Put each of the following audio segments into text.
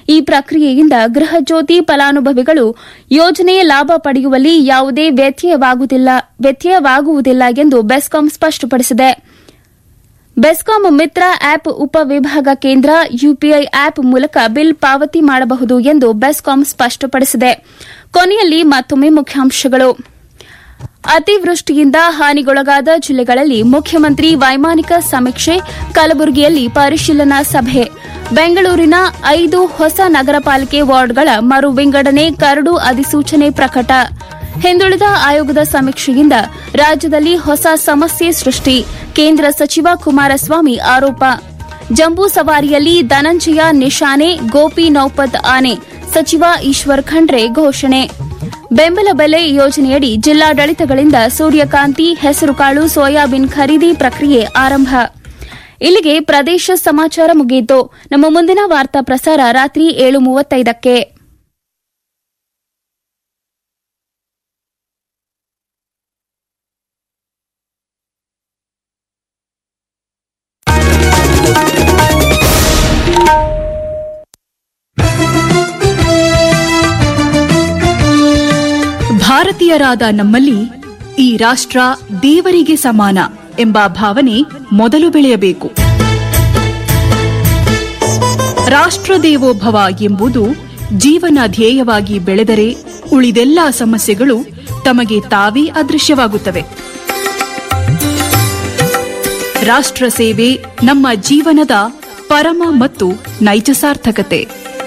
ಈ ಪ್ರಕ್ರಿಯೆಯಿಂದ ಗೃಹ ಜ್ಯೋತಿ ಫಲಾನುಭವಿಗಳು ಯೋಜನೆಯ ಲಾಭ ಪಡೆಯುವಲ್ಲಿ ಯಾವುದೇ ವ್ಯತ್ಯಯವಾಗುವುದಿಲ್ಲ ಎಂದು ಬೆಸ್ಕಾಂ ಸ್ಪಷ್ಟಪಡಿಸಿದೆ ಬೆಸ್ಕಾಂ ಮಿತ್ರ ಆಪ್ ಉಪವಿಭಾಗ ಕೇಂದ್ರ ಯುಪಿಐ ಆಪ್ ಮೂಲಕ ಬಿಲ್ ಪಾವತಿ ಮಾಡಬಹುದು ಎಂದು ಬೆಸ್ಕಾಂ ಸ್ಪಷ್ಟಪಡಿಸಿದೆ ಕೊನೆಯಲ್ಲಿ ಮತ್ತೊಮ್ಮೆ ಮುಖ್ಯಾಂಶಗಳು ಅತಿವೃಷ್ಟಿಯಿಂದ ಹಾನಿಗೊಳಗಾದ ಜಿಲ್ಲೆಗಳಲ್ಲಿ ಮುಖ್ಯಮಂತ್ರಿ ವೈಮಾನಿಕ ಸಮೀಕ್ಷೆ ಕಲಬುರಗಿಯಲ್ಲಿ ಪರಿಶೀಲನಾ ಸಭೆ ಬೆಂಗಳೂರಿನ ಐದು ಹೊಸ ನಗರ ಪಾಲಿಕೆ ವಾರ್ಡ್ಗಳ ಮರು ವಿಂಗಡಣೆ ಕರಡು ಅಧಿಸೂಚನೆ ಪ್ರಕಟ ಹಿಂದುಳಿದ ಆಯೋಗದ ಸಮೀಕ್ಷೆಯಿಂದ ರಾಜ್ಯದಲ್ಲಿ ಹೊಸ ಸಮಸ್ಯೆ ಸೃಷ್ಟಿ ಕೇಂದ್ರ ಸಚಿವ ಕುಮಾರಸ್ವಾಮಿ ಆರೋಪ ಜಂಬೂ ಸವಾರಿಯಲ್ಲಿ ಧನಂಜಯ ನಿಶಾನೆ ಗೋಪಿ ನೌಪತ್ ಆನೆ ಸಚಿವ ಈಶ್ವರ್ ಖಂಡ್ರೆ ಘೋಷಣೆ ಬೆಂಬಲ ಬೆಲೆ ಯೋಜನೆಯಡಿ ಜಿಲ್ಲಾಡಳಿತಗಳಿಂದ ಸೂರ್ಯಕಾಂತಿ ಹೆಸರುಕಾಳು ಸೋಯಾಬೀನ್ ಖರೀದಿ ಪ್ರಕ್ರಿಯೆ ಆರಂಭ ಇಲ್ಲಿಗೆ ಪ್ರದೇಶ ಸಮಾಚಾರ ಮುಗಿಯಿತು ನಮ್ಮ ಮುಂದಿನ ವಾರ್ತಾ ಪ್ರಸಾರ ರಾತ್ರಿ ಏಳು ಮೂವತ್ತೈದಕ್ಕೆ ಭಾರತೀಯರಾದ ನಮ್ಮಲ್ಲಿ ಈ ರಾಷ್ಟ್ರ ದೇವರಿಗೆ ಸಮಾನ ಎಂಬ ಭಾವನೆ ಮೊದಲು ಬೆಳೆಯಬೇಕು ರಾಷ್ಟ್ರ ದೇವೋಭವ ಎಂಬುದು ಜೀವನ ಧ್ಯೇಯವಾಗಿ ಬೆಳೆದರೆ ಉಳಿದೆಲ್ಲ ಸಮಸ್ಯೆಗಳು ತಮಗೆ ತಾವೇ ಅದೃಶ್ಯವಾಗುತ್ತವೆ ರಾಷ್ಟ್ರ ಸೇವೆ ನಮ್ಮ ಜೀವನದ ಪರಮ ಮತ್ತು ನೈಜ ಸಾರ್ಥಕತೆ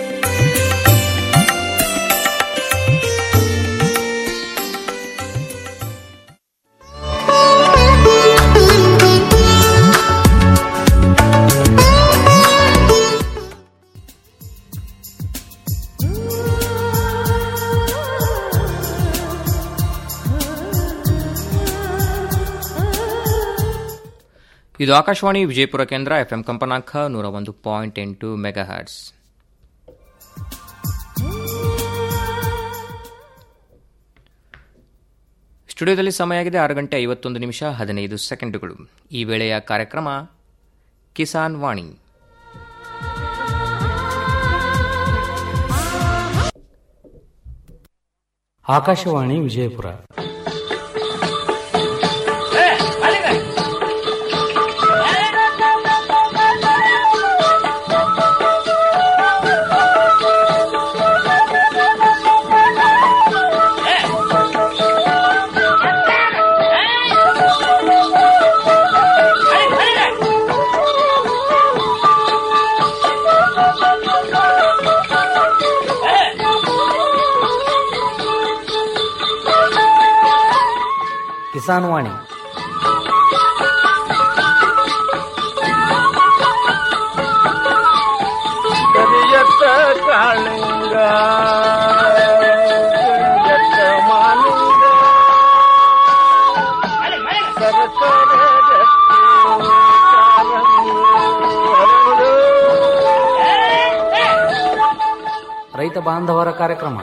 ಇದು ಆಕಾಶವಾಣಿ ವಿಜಯಪುರ ಕೇಂದ್ರ ಎಫ್ಎಂ ಕಂಪನಾಂಕ ನೂರ ಒಂದು ಪಾಯಿಂಟ್ ಎಂಟು ಮೆಗಾ ಹರ್ಟ್ಸ್ ಸ್ಟುಡಿಯೋದಲ್ಲಿ ಸಮಯ ಆಗಿದೆ ಆರು ಗಂಟೆ ಐವತ್ತೊಂದು ನಿಮಿಷ ಹದಿನೈದು ಸೆಕೆಂಡುಗಳು ಈ ವೇಳೆಯ ಕಾರ್ಯಕ್ರಮ ಕಿಸಾನ್ ವಾಣಿ ಆಕಾಶವಾಣಿ ವಿಜಯಪುರ ಕಿಸಾನ್ ವಾಣಿ ಕರಿಯತ್ತ ಕಾಳಿಂಗ ಕರಿಯತ್ತ ಮಾಲಿಂಗ ಸರಸರ ರಕ್ತಿ ಕಾರಂಗಿ ಹರಡು. ರೈತ ಬಾಂಧವರ ಕಾರ್ಯಕ್ರಮ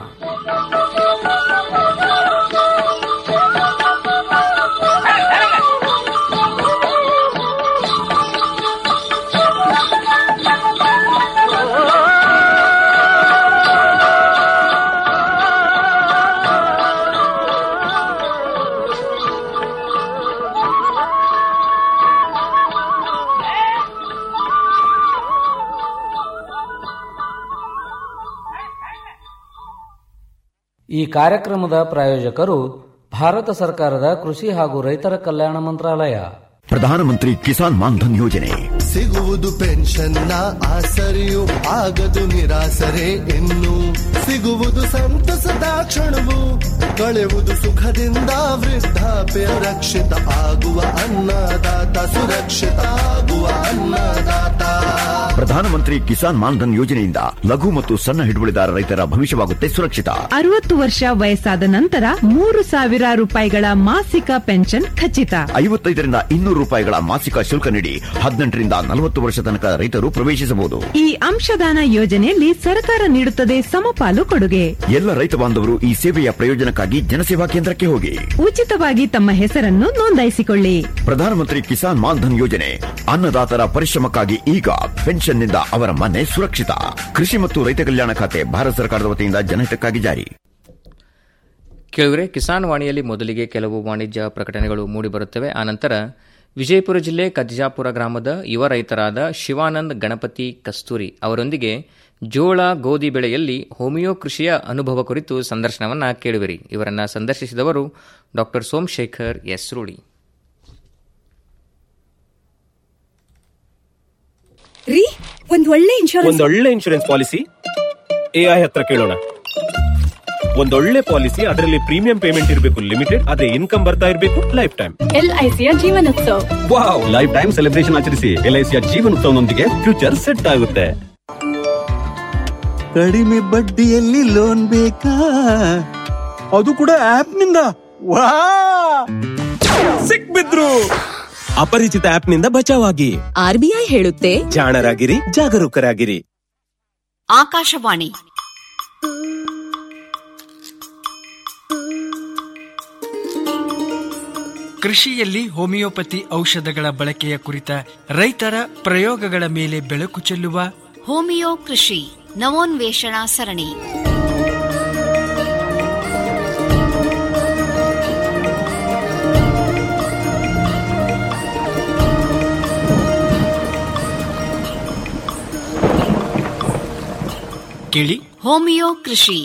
ಈ ಕಾರ್ಯಕ್ರಮದ ಪ್ರಾಯೋಜಕರು ಭಾರತ ಸರ್ಕಾರದ ಕೃಷಿ ಹಾಗೂ ರೈತರ ಕಲ್ಯಾಣ ಮಂತ್ರಾಲಯ ಪ್ರಧಾನಮಂತ್ರಿ ಕಿಸಾನ್ ಮಾನ್ಧನ್ ಯೋಜನೆ ಸಿಗುವುದು ಪೆನ್ಷನ್ನ ಆಸರೆಯು ಆಗದು ನಿರಾಸರೆ ಇನ್ನು ಸಿಗುವುದು ಸಂತಸದ ಕ್ಷಣವು ಕಳೆಯುವುದು ಸುಖದಿಂದ ವೃದ್ಧಾಪ್ಯ ರಕ್ಷಿತ ಆಗುವ ಅನ್ನದಾತ ಸುರಕ್ಷಿತ ಆಗುವ ಅನ್ನದಾತ ಪ್ರಧಾನಮಂತ್ರಿ ಕಿಸಾನ್ ಮಾನ್ಧನ್ ಯೋಜನೆಯಿಂದ ಲಘು ಮತ್ತು ಸಣ್ಣ ಹಿಡುವಳಿದಾರ ರೈತರ ಭವಿಷ್ಯವಾಗುತ್ತೆ ಸುರಕ್ಷಿತ ಅರವತ್ತು ವರ್ಷ ವಯಸ್ಸಾದ ನಂತರ ಮೂರು ಸಾವಿರ ರೂಪಾಯಿಗಳ ಮಾಸಿಕ ಪೆನ್ಷನ್ ಖಚಿತ ಐವತ್ತೈದರಿಂದ ಇನ್ನೂರು ರೂಪಾಯಿಗಳ ಮಾಸಿಕ ಶುಲ್ಕ ನೀಡಿ ಹದಿನೆಂಟರಿಂದ ನಲವತ್ತು ವರ್ಷ ತನಕ ರೈತರು ಪ್ರವೇಶಿಸಬಹುದು ಈ ಅಂಶದಾನ ಯೋಜನೆಯಲ್ಲಿ ಸರ್ಕಾರ ನೀಡುತ್ತದೆ ಸಮಪಾಲು ಕೊಡುಗೆ ಎಲ್ಲ ರೈತ ಬಾಂಧವರು ಈ ಸೇವೆಯ ಪ್ರಯೋಜನಕ್ಕಾಗಿ ಜನಸೇವಾ ಕೇಂದ್ರಕ್ಕೆ ಹೋಗಿ ಉಚಿತವಾಗಿ ತಮ್ಮ ಹೆಸರನ್ನು ನೋಂದಾಯಿಸಿಕೊಳ್ಳಿ ಪ್ರಧಾನಮಂತ್ರಿ ಕಿಸಾನ್ ಮಾನ್ಧನ್ ಯೋಜನೆ ಅನ್ನದಾತರ ಪರಿಶ್ರಮಕ್ಕಾಗಿ ಈಗ ಪೆನ್ಷನ್ನಿಂದ ಅವರ ಮನೆ ಸುರಕ್ಷಿತ ಕೃಷಿ ಮತ್ತು ರೈತ ಕಲ್ಯಾಣ ಖಾತೆ ಭಾರತ ಸರ್ಕಾರದ ವತಿಯಿಂದ ಜನಹಿತಕ್ಕಾಗಿ ಜಾರಿ ಕೇಳಿದ್ರೆ ಕಿಸಾನ್ ವಾಣಿಯಲ್ಲಿ ಮೊದಲಿಗೆ ಕೆಲವು ವಾಣಿಜ್ಯ ಪ್ರಕಟಣೆಗಳು ಮೂಡಿಬರುತ್ತವೆ ಆನಂತರ ವಿಜಯಪುರ ಜಿಲ್ಲೆ ಕಜ್ಜಾಪುರ ಗ್ರಾಮದ ಯುವ ರೈತರಾದ ಶಿವಾನಂದ್ ಗಣಪತಿ ಕಸ್ತೂರಿ ಅವರೊಂದಿಗೆ ಜೋಳ ಗೋಧಿ ಬೆಳೆಯಲ್ಲಿ ಹೋಮಿಯೋ ಕೃಷಿಯ ಅನುಭವ ಕುರಿತು ಸಂದರ್ಶನವನ್ನು ಕೇಳುವಿರಿ ಇವರನ್ನ ಸಂದರ್ಶಿಸಿದವರು ಡಾಕ್ಟರ್ ಸೋಮಶೇಖರ್ ಎಸ್ ರೂಢಿ ರೀ ಒಂದ್ ಒಳ್ಳೆ ಇನ್ಶೂರೆನ್ಸ್ ಒಂದೊಳ್ಳೆ ಇನ್ಶೂರೆನ್ಸ್ ಪಾಲಿಸಿ ಎಐ ಹತ್ರ ಕೇಳೋಣ ಒಂದೊಳ್ಳೆ ಪಾಲಿಸಿ ಅದರಲ್ಲಿ ಪ್ರೀಮಿಯಂ ಪೇಮೆಂಟ್ ಇರಬೇಕು ಲಿಮಿಟೆಡ್ ಅದೇ ಇನ್ಕಮ್ ಬರ್ತಾ ಇರಬೇಕು ಲೈಫ್ ಟೈಮ್ ಎಲ್ಐಸಿಯ ಜೀವನೋತ್ಸವ ವಾವ್ ಲೈಫ್ ಟೈಮ್ ಸೆಲೆಬ್ರೇಷನ್ ಆಚರಿಸಿ ಎಲ್ಐಸಿಯ ಜೀವನೋತ್ಸವನೊಂದಿಗೆ ಫ್ಯೂಚರ್ ಸೆಟ್ ಆಗುತ್ತೆ ಕಡಿಮೆ ಬಡ್ಡಿಯಲ್ಲಿ ಲೋನ್ ಬೇಕಾ ಅದು ಕೂಡ ಆಪ್ ನಿಂದ ವಾ ಸಿಕ್ಬಿದ್ರು ಅಪರಿಚಿತ ಆಪ್ ನಿಂದ ಬಚಾವಾಗಿ ಆರ್ಬಿಐ ಹೇಳುತ್ತೆ ಜಾಣರಾಗಿರಿ ಜಾಗರೂಕರಾಗಿರಿ ಆಕಾಶವಾಣಿ ಕೃಷಿಯಲ್ಲಿ ಹೋಮಿಯೋಪತಿ ಔಷಧಗಳ ಬಳಕೆಯ ಕುರಿತ ರೈತರ ಪ್ರಯೋಗಗಳ ಮೇಲೆ ಬೆಳಕು ಚೆಲ್ಲುವ ಹೋಮಿಯೋ ಕೃಷಿ ನವೋನ್ವೇಷಣಾ ಸರಣಿ ಕೇಳಿ ಹೋಮಿಯೋ ಕೃಷಿ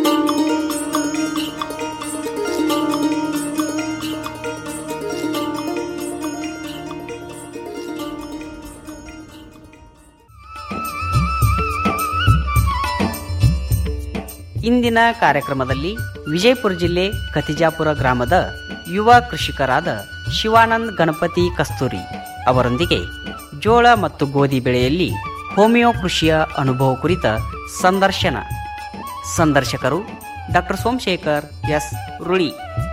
ಇಂದಿನ ಕಾರ್ಯಕ್ರಮದಲ್ಲಿ ವಿಜಯಪುರ ಜಿಲ್ಲೆ ಕತಿಜಾಪುರ ಗ್ರಾಮದ ಯುವ ಕೃಷಿಕರಾದ ಶಿವಾನಂದ್ ಗಣಪತಿ ಕಸ್ತೂರಿ ಅವರೊಂದಿಗೆ ಜೋಳ ಮತ್ತು ಗೋಧಿ ಬೆಳೆಯಲ್ಲಿ ಹೋಮಿಯೋ ಕೃಷಿಯ ಅನುಭವ ಕುರಿತ ಸಂದರ್ಶನ ಸಂದರ್ಶಕರು ಡಾಕ್ಟರ್ ಸೋಮಶೇಖರ್ ಎಸ್ ರುಳಿ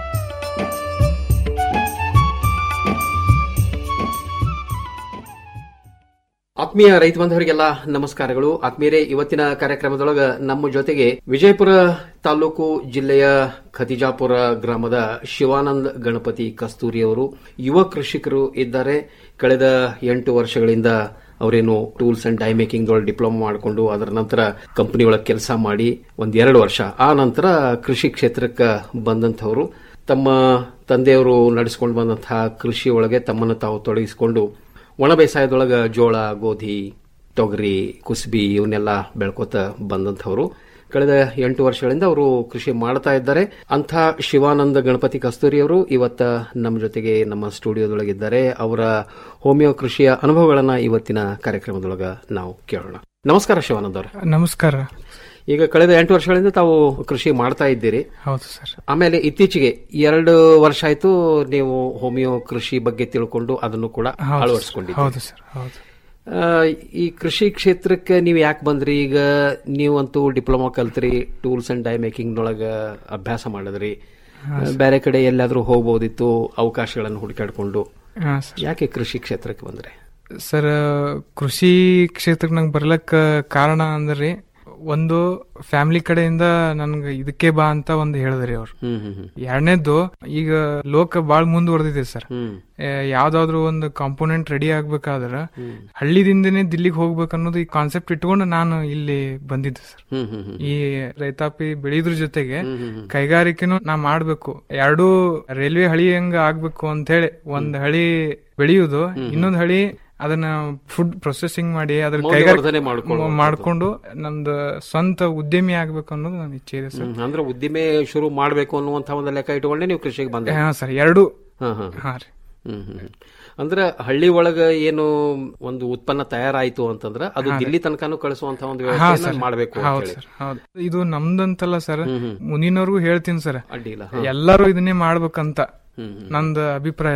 ಆತ್ಮೀಯ ರೈತ ಬಾಂಧವರಿಗೆಲ್ಲ ನಮಸ್ಕಾರಗಳು ಆತ್ಮೀಯರೇ ಇವತ್ತಿನ ಕಾರ್ಯಕ್ರಮದೊಳಗ ನಮ್ಮ ಜೊತೆಗೆ ವಿಜಯಪುರ ತಾಲೂಕು ಜಿಲ್ಲೆಯ ಖತಿಜಾಪುರ ಗ್ರಾಮದ ಶಿವಾನಂದ್ ಗಣಪತಿ ಕಸ್ತೂರಿ ಅವರು ಯುವ ಕೃಷಿಕರು ಇದ್ದಾರೆ ಕಳೆದ ಎಂಟು ವರ್ಷಗಳಿಂದ ಅವರೇನು ಟೂಲ್ಸ್ ಅಂಡ್ ಡೈ ಮೇಕಿಂಗ್ ಒಳಗೆ ಡಿಪ್ಲೊಮಾ ಮಾಡಿಕೊಂಡು ಅದರ ನಂತರ ಕಂಪನಿ ಒಳಗೆ ಕೆಲಸ ಮಾಡಿ ಒಂದ್ ಎರಡು ವರ್ಷ ಆ ನಂತರ ಕೃಷಿ ಕ್ಷೇತ್ರಕ್ಕೆ ಬಂದಂಥವರು ತಮ್ಮ ತಂದೆಯವರು ನಡೆಸಿಕೊಂಡು ಬಂದಂತಹ ಕೃಷಿ ಒಳಗೆ ತಮ್ಮನ್ನು ತಾವು ತೊಡಗಿಸಿಕೊಂಡು ಒಣ ಬೇಸಾಯದೊಳಗೆ ಜೋಳ ಗೋಧಿ ತೊಗರಿ ಕುಸ್ಬಿ ಇವನ್ನೆಲ್ಲ ಬೆಳ್ಕೋತ ಬಂದಂಥವರು ಕಳೆದ ಎಂಟು ವರ್ಷಗಳಿಂದ ಅವರು ಕೃಷಿ ಮಾಡ್ತಾ ಇದ್ದಾರೆ ಅಂಥ ಶಿವಾನಂದ ಗಣಪತಿ ಕಸ್ತೂರಿ ಅವರು ಇವತ್ತ ನಮ್ಮ ಜೊತೆಗೆ ನಮ್ಮ ಸ್ಟುಡಿಯೋದೊಳಗಿದ್ದಾರೆ ಅವರ ಹೋಮಿಯೋ ಕೃಷಿಯ ಅನುಭವಗಳನ್ನ ಇವತ್ತಿನ ಕಾರ್ಯಕ್ರಮದೊಳಗ ನಾವು ಕೇಳೋಣ ನಮಸ್ಕಾರ ಶಿವಾನಂದ್ ಅವರ ನಮಸ್ಕಾರ ಈಗ ಕಳೆದ ಎಂಟು ವರ್ಷಗಳಿಂದ ತಾವು ಕೃಷಿ ಮಾಡ್ತಾ ಇದ್ದೀರಿ ಹೌದು ಸರ್ ಆಮೇಲೆ ಇತ್ತೀಚೆಗೆ ಎರಡು ವರ್ಷ ಆಯ್ತು ನೀವು ಹೋಮಿಯೋ ಕೃಷಿ ಬಗ್ಗೆ ತಿಳ್ಕೊಂಡು ಅದನ್ನು ಕೂಡ ಹೌದು ಸರ್. ಅಳವಡಿಸ್ಕೊಂಡಿದ್ದೀರಿ ಹೌದು ಸರ್ ಹೌದು ಆ, ಈ ಕೃಷಿ ಕ್ಷೇತ್ರಕ್ಕೆ ನೀವು ಯಾಕೆ ಬಂದ್ರಿ ಈಗ ನೀವಂತೂ ಡಿಪ್ಲೊಮಾ ಕಲ್ತ್ರಿ ಟೂಲ್ಸ್ ಅಂಡ್ ಡೈ ಮೇಕಿಂಗ್ ನೊಳಗ ಅಭ್ಯಾಸ ಮಾಡಿದ್ರಿ ಹಾ, ಸರ್. ಬೇರೆ ಕಡೆ ಎಲ್ಲಾದ್ರೂ ಹೋಗ್ಬೋದಿತ್ತು ಅವಕಾಶಗಳನ್ನು ಹುಡುಕಾಡ್ಕೊಂಡು ಹಾ, ಸರ್. ಯಾಕೆ ಕೃಷಿ ಕ್ಷೇತ್ರಕ್ಕೆ ಬಂದ್ರೆ ಸರ್ ಕೃಷಿ ಕ್ಷೇತ್ರಕ್ಕೆ ನಂಗೆ ಬರ್ಲಕ್ಕ ಕಾರಣ ಅಂದ್ರೆ ಒಂದು ಫ್ಯಾಮಿಲಿ ಕಡೆಯಿಂದ ನನ್ಗೆ ಇದಕ್ಕೆ ಬಾ ಅಂತ ಒಂದು ಹೇಳಿದ್ರಿ ಅವ್ರು ಹ್ಮ್ ಹ್ಮ್ ಹ್ಮ್ ಎರಡನೇದ್ದು ಈಗ ಲೋಕ ಬಾಳ್ ಮುಂದುವರೆದಿದೆ ಸರ್ ಹ್ಮ್. ಆ, ಯಾವ್ದಾದ್ರು ಒಂದು ಕಾಂಪೋನೆಂಟ್ ರೆಡಿ ಆಗ್ಬೇಕಾದ್ರ ಹಳ್ಳಿದಿಂದನೇ ದಿಲ್ಲಿಗೆ ಹೋಗ್ಬೇಕು ಅನ್ನೋದು ಈ ಕಾನ್ಸೆಪ್ಟ್ ಇಟ್ಕೊಂಡು ನಾನು ಇಲ್ಲಿ ಬಂದಿದ್ದೆ ಸರ್ ಹ್ಮ್ ಹ್ಮ್ ಹ್ಮ್. ಈ ರೈತಾಪಿ ಬೆಳೆಯೋದ್ರ ಜೊತೆಗೆ ಕೈಗಾರಿಕೆನೂ ನಾ ಮಾಡ್ಬೇಕು ಎರಡೂ ರೈಲ್ವೆ ಹಳಿ ಹಂಗ ಆಗ್ಬೇಕು ಅಂತ ಹೇಳಿ ಒಂದ್ ಹಳಿ ಬೆಳೆಯುವುದು ಇನ್ನೊಂದ್ ಹಳಿ ಅದನ್ನ ಫುಡ್ ಪ್ರೊಸೆಸಿಂಗ್ ಮಾಡಿ ಅದ್ರ ಮೌಲ್ಯವರ್ಧನೆ ಕೈಗಾರಿಕೆ ಮಾಡ್ಕೊಳ್ಳುವಂಥದ್ದು. ಮಾಡ್ಕೊಂಡು ನಮ್ದು ಸ್ವಂತ ಉದ್ಯಮಿ ಆಗ್ಬೇಕು ಅನ್ನೋದು ನನ್ನ ಇಚ್ಛೆ ಇದೆ ಸರ್ ಹ್ಮ್. ಅಂದ್ರೆ ಉದ್ದಿಮೆ ಶುರು ಮಾಡಬೇಕು ಅನ್ನುವಂತ ಒಂದು ಲೆಕ್ಕ ಇಟ್ಕೊಂಡೆ ನೀವು ಕೃಷಿಗೆ ಬಂದೆ ಹಾ ಸರ್ ಎರಡು ಹಾ, ಹಾ. ಹಾ ರೀ ಹ್ಮ್ ಹ್ಮ್ ಹ್ಮ್. ಅಂದ್ರೆ ಹಳ್ಳಿ ಒಳಗ ಏನು ಒಂದು ಉತ್ಪನ್ನ ತಯಾರಾಯ್ತು ಅಂತಂದ್ರ ಅದು ಹಾ ರೀ. ದಿಲ್ಲಿ ತನಕನೂ ಕಳಿಸುವಂತ ಒಂದು ಹಾ ವ್ಯವಸ್ಥೆ ಸರ್ ಮಾಡಬೇಕು ಹೌದು ಸರ್ ಹೌದು ಇದು ನಮ್ದಂತಲ್ಲ ಸರ್ ಹ್ಮ್, ಹ್ಮ್. ಮುಂದಿನವ್ರಿಗೂ ಹೇಳ್ತೀನಿ ಸರ್ ಅಡ್ಡಿಲ್ಲ, ಹಾ. ಎಲ್ಲರೂ ಇದನ್ನೇ ಮಾಡ್ಬೇಕಂತ ಹ್ಮ್, ಹ್ಮ್. ನಂದು ಅಭಿಪ್ರಾಯ ಸರ್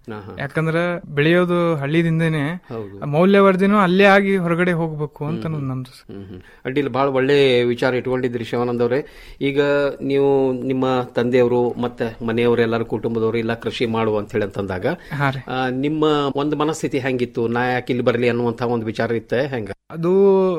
ಯಾಕಂದ್ರ ಬೆಳೆಯೋದು ಹಳ್ಳಿದಿಂದನೇ ಹೌದು. ಮೌಲ್ಯವರ್ಧಿನೂ ಅಲ್ಲೇ ಆಗಿ ಹೊರಗಡೆ ಹೋಗ್ಬೇಕು ಅಂತ ಅನ್ನೋದು ನಮ್ದು ಸರ್. ಹ್ಮ್ ಹ್ಮ್. ಅಡ್ಡಿಲ್ಲ ಬಹಳ ಒಳ್ಳೆ ವಿಚಾರ ಇಟ್ಕೊಂಡಿದ್ರಿ ಶಿವಾನಂದ್ ಅವರೇ ಈಗ ನೀವು ನಿಮ್ಮ ತಂದೆಯವರು ಮತ್ತೆ ಮನೆಯವರು ಎಲ್ಲರೂ ಕುಟುಂಬದವರು ಇಲ್ಲ ಕೃಷಿ ಮಾಡುವ ಅಂತ ಹೇಳಿ ಅಂತಂದಾಗ ಹಾ ರೀ. ಆ, ನಿಮ್ಮ ಒಂದು ಮನಸ್ಥಿತಿ ಹೆಂಗಿತ್ತು ನಾ ಯಾಕೆ ಇಲ್ಲಿ ಬರಲಿ ಅನ್ನುವಂತ ಒಂದು ವಿಚಾರ ಇತ್ತೆ ಹೆಂಗ ಅದು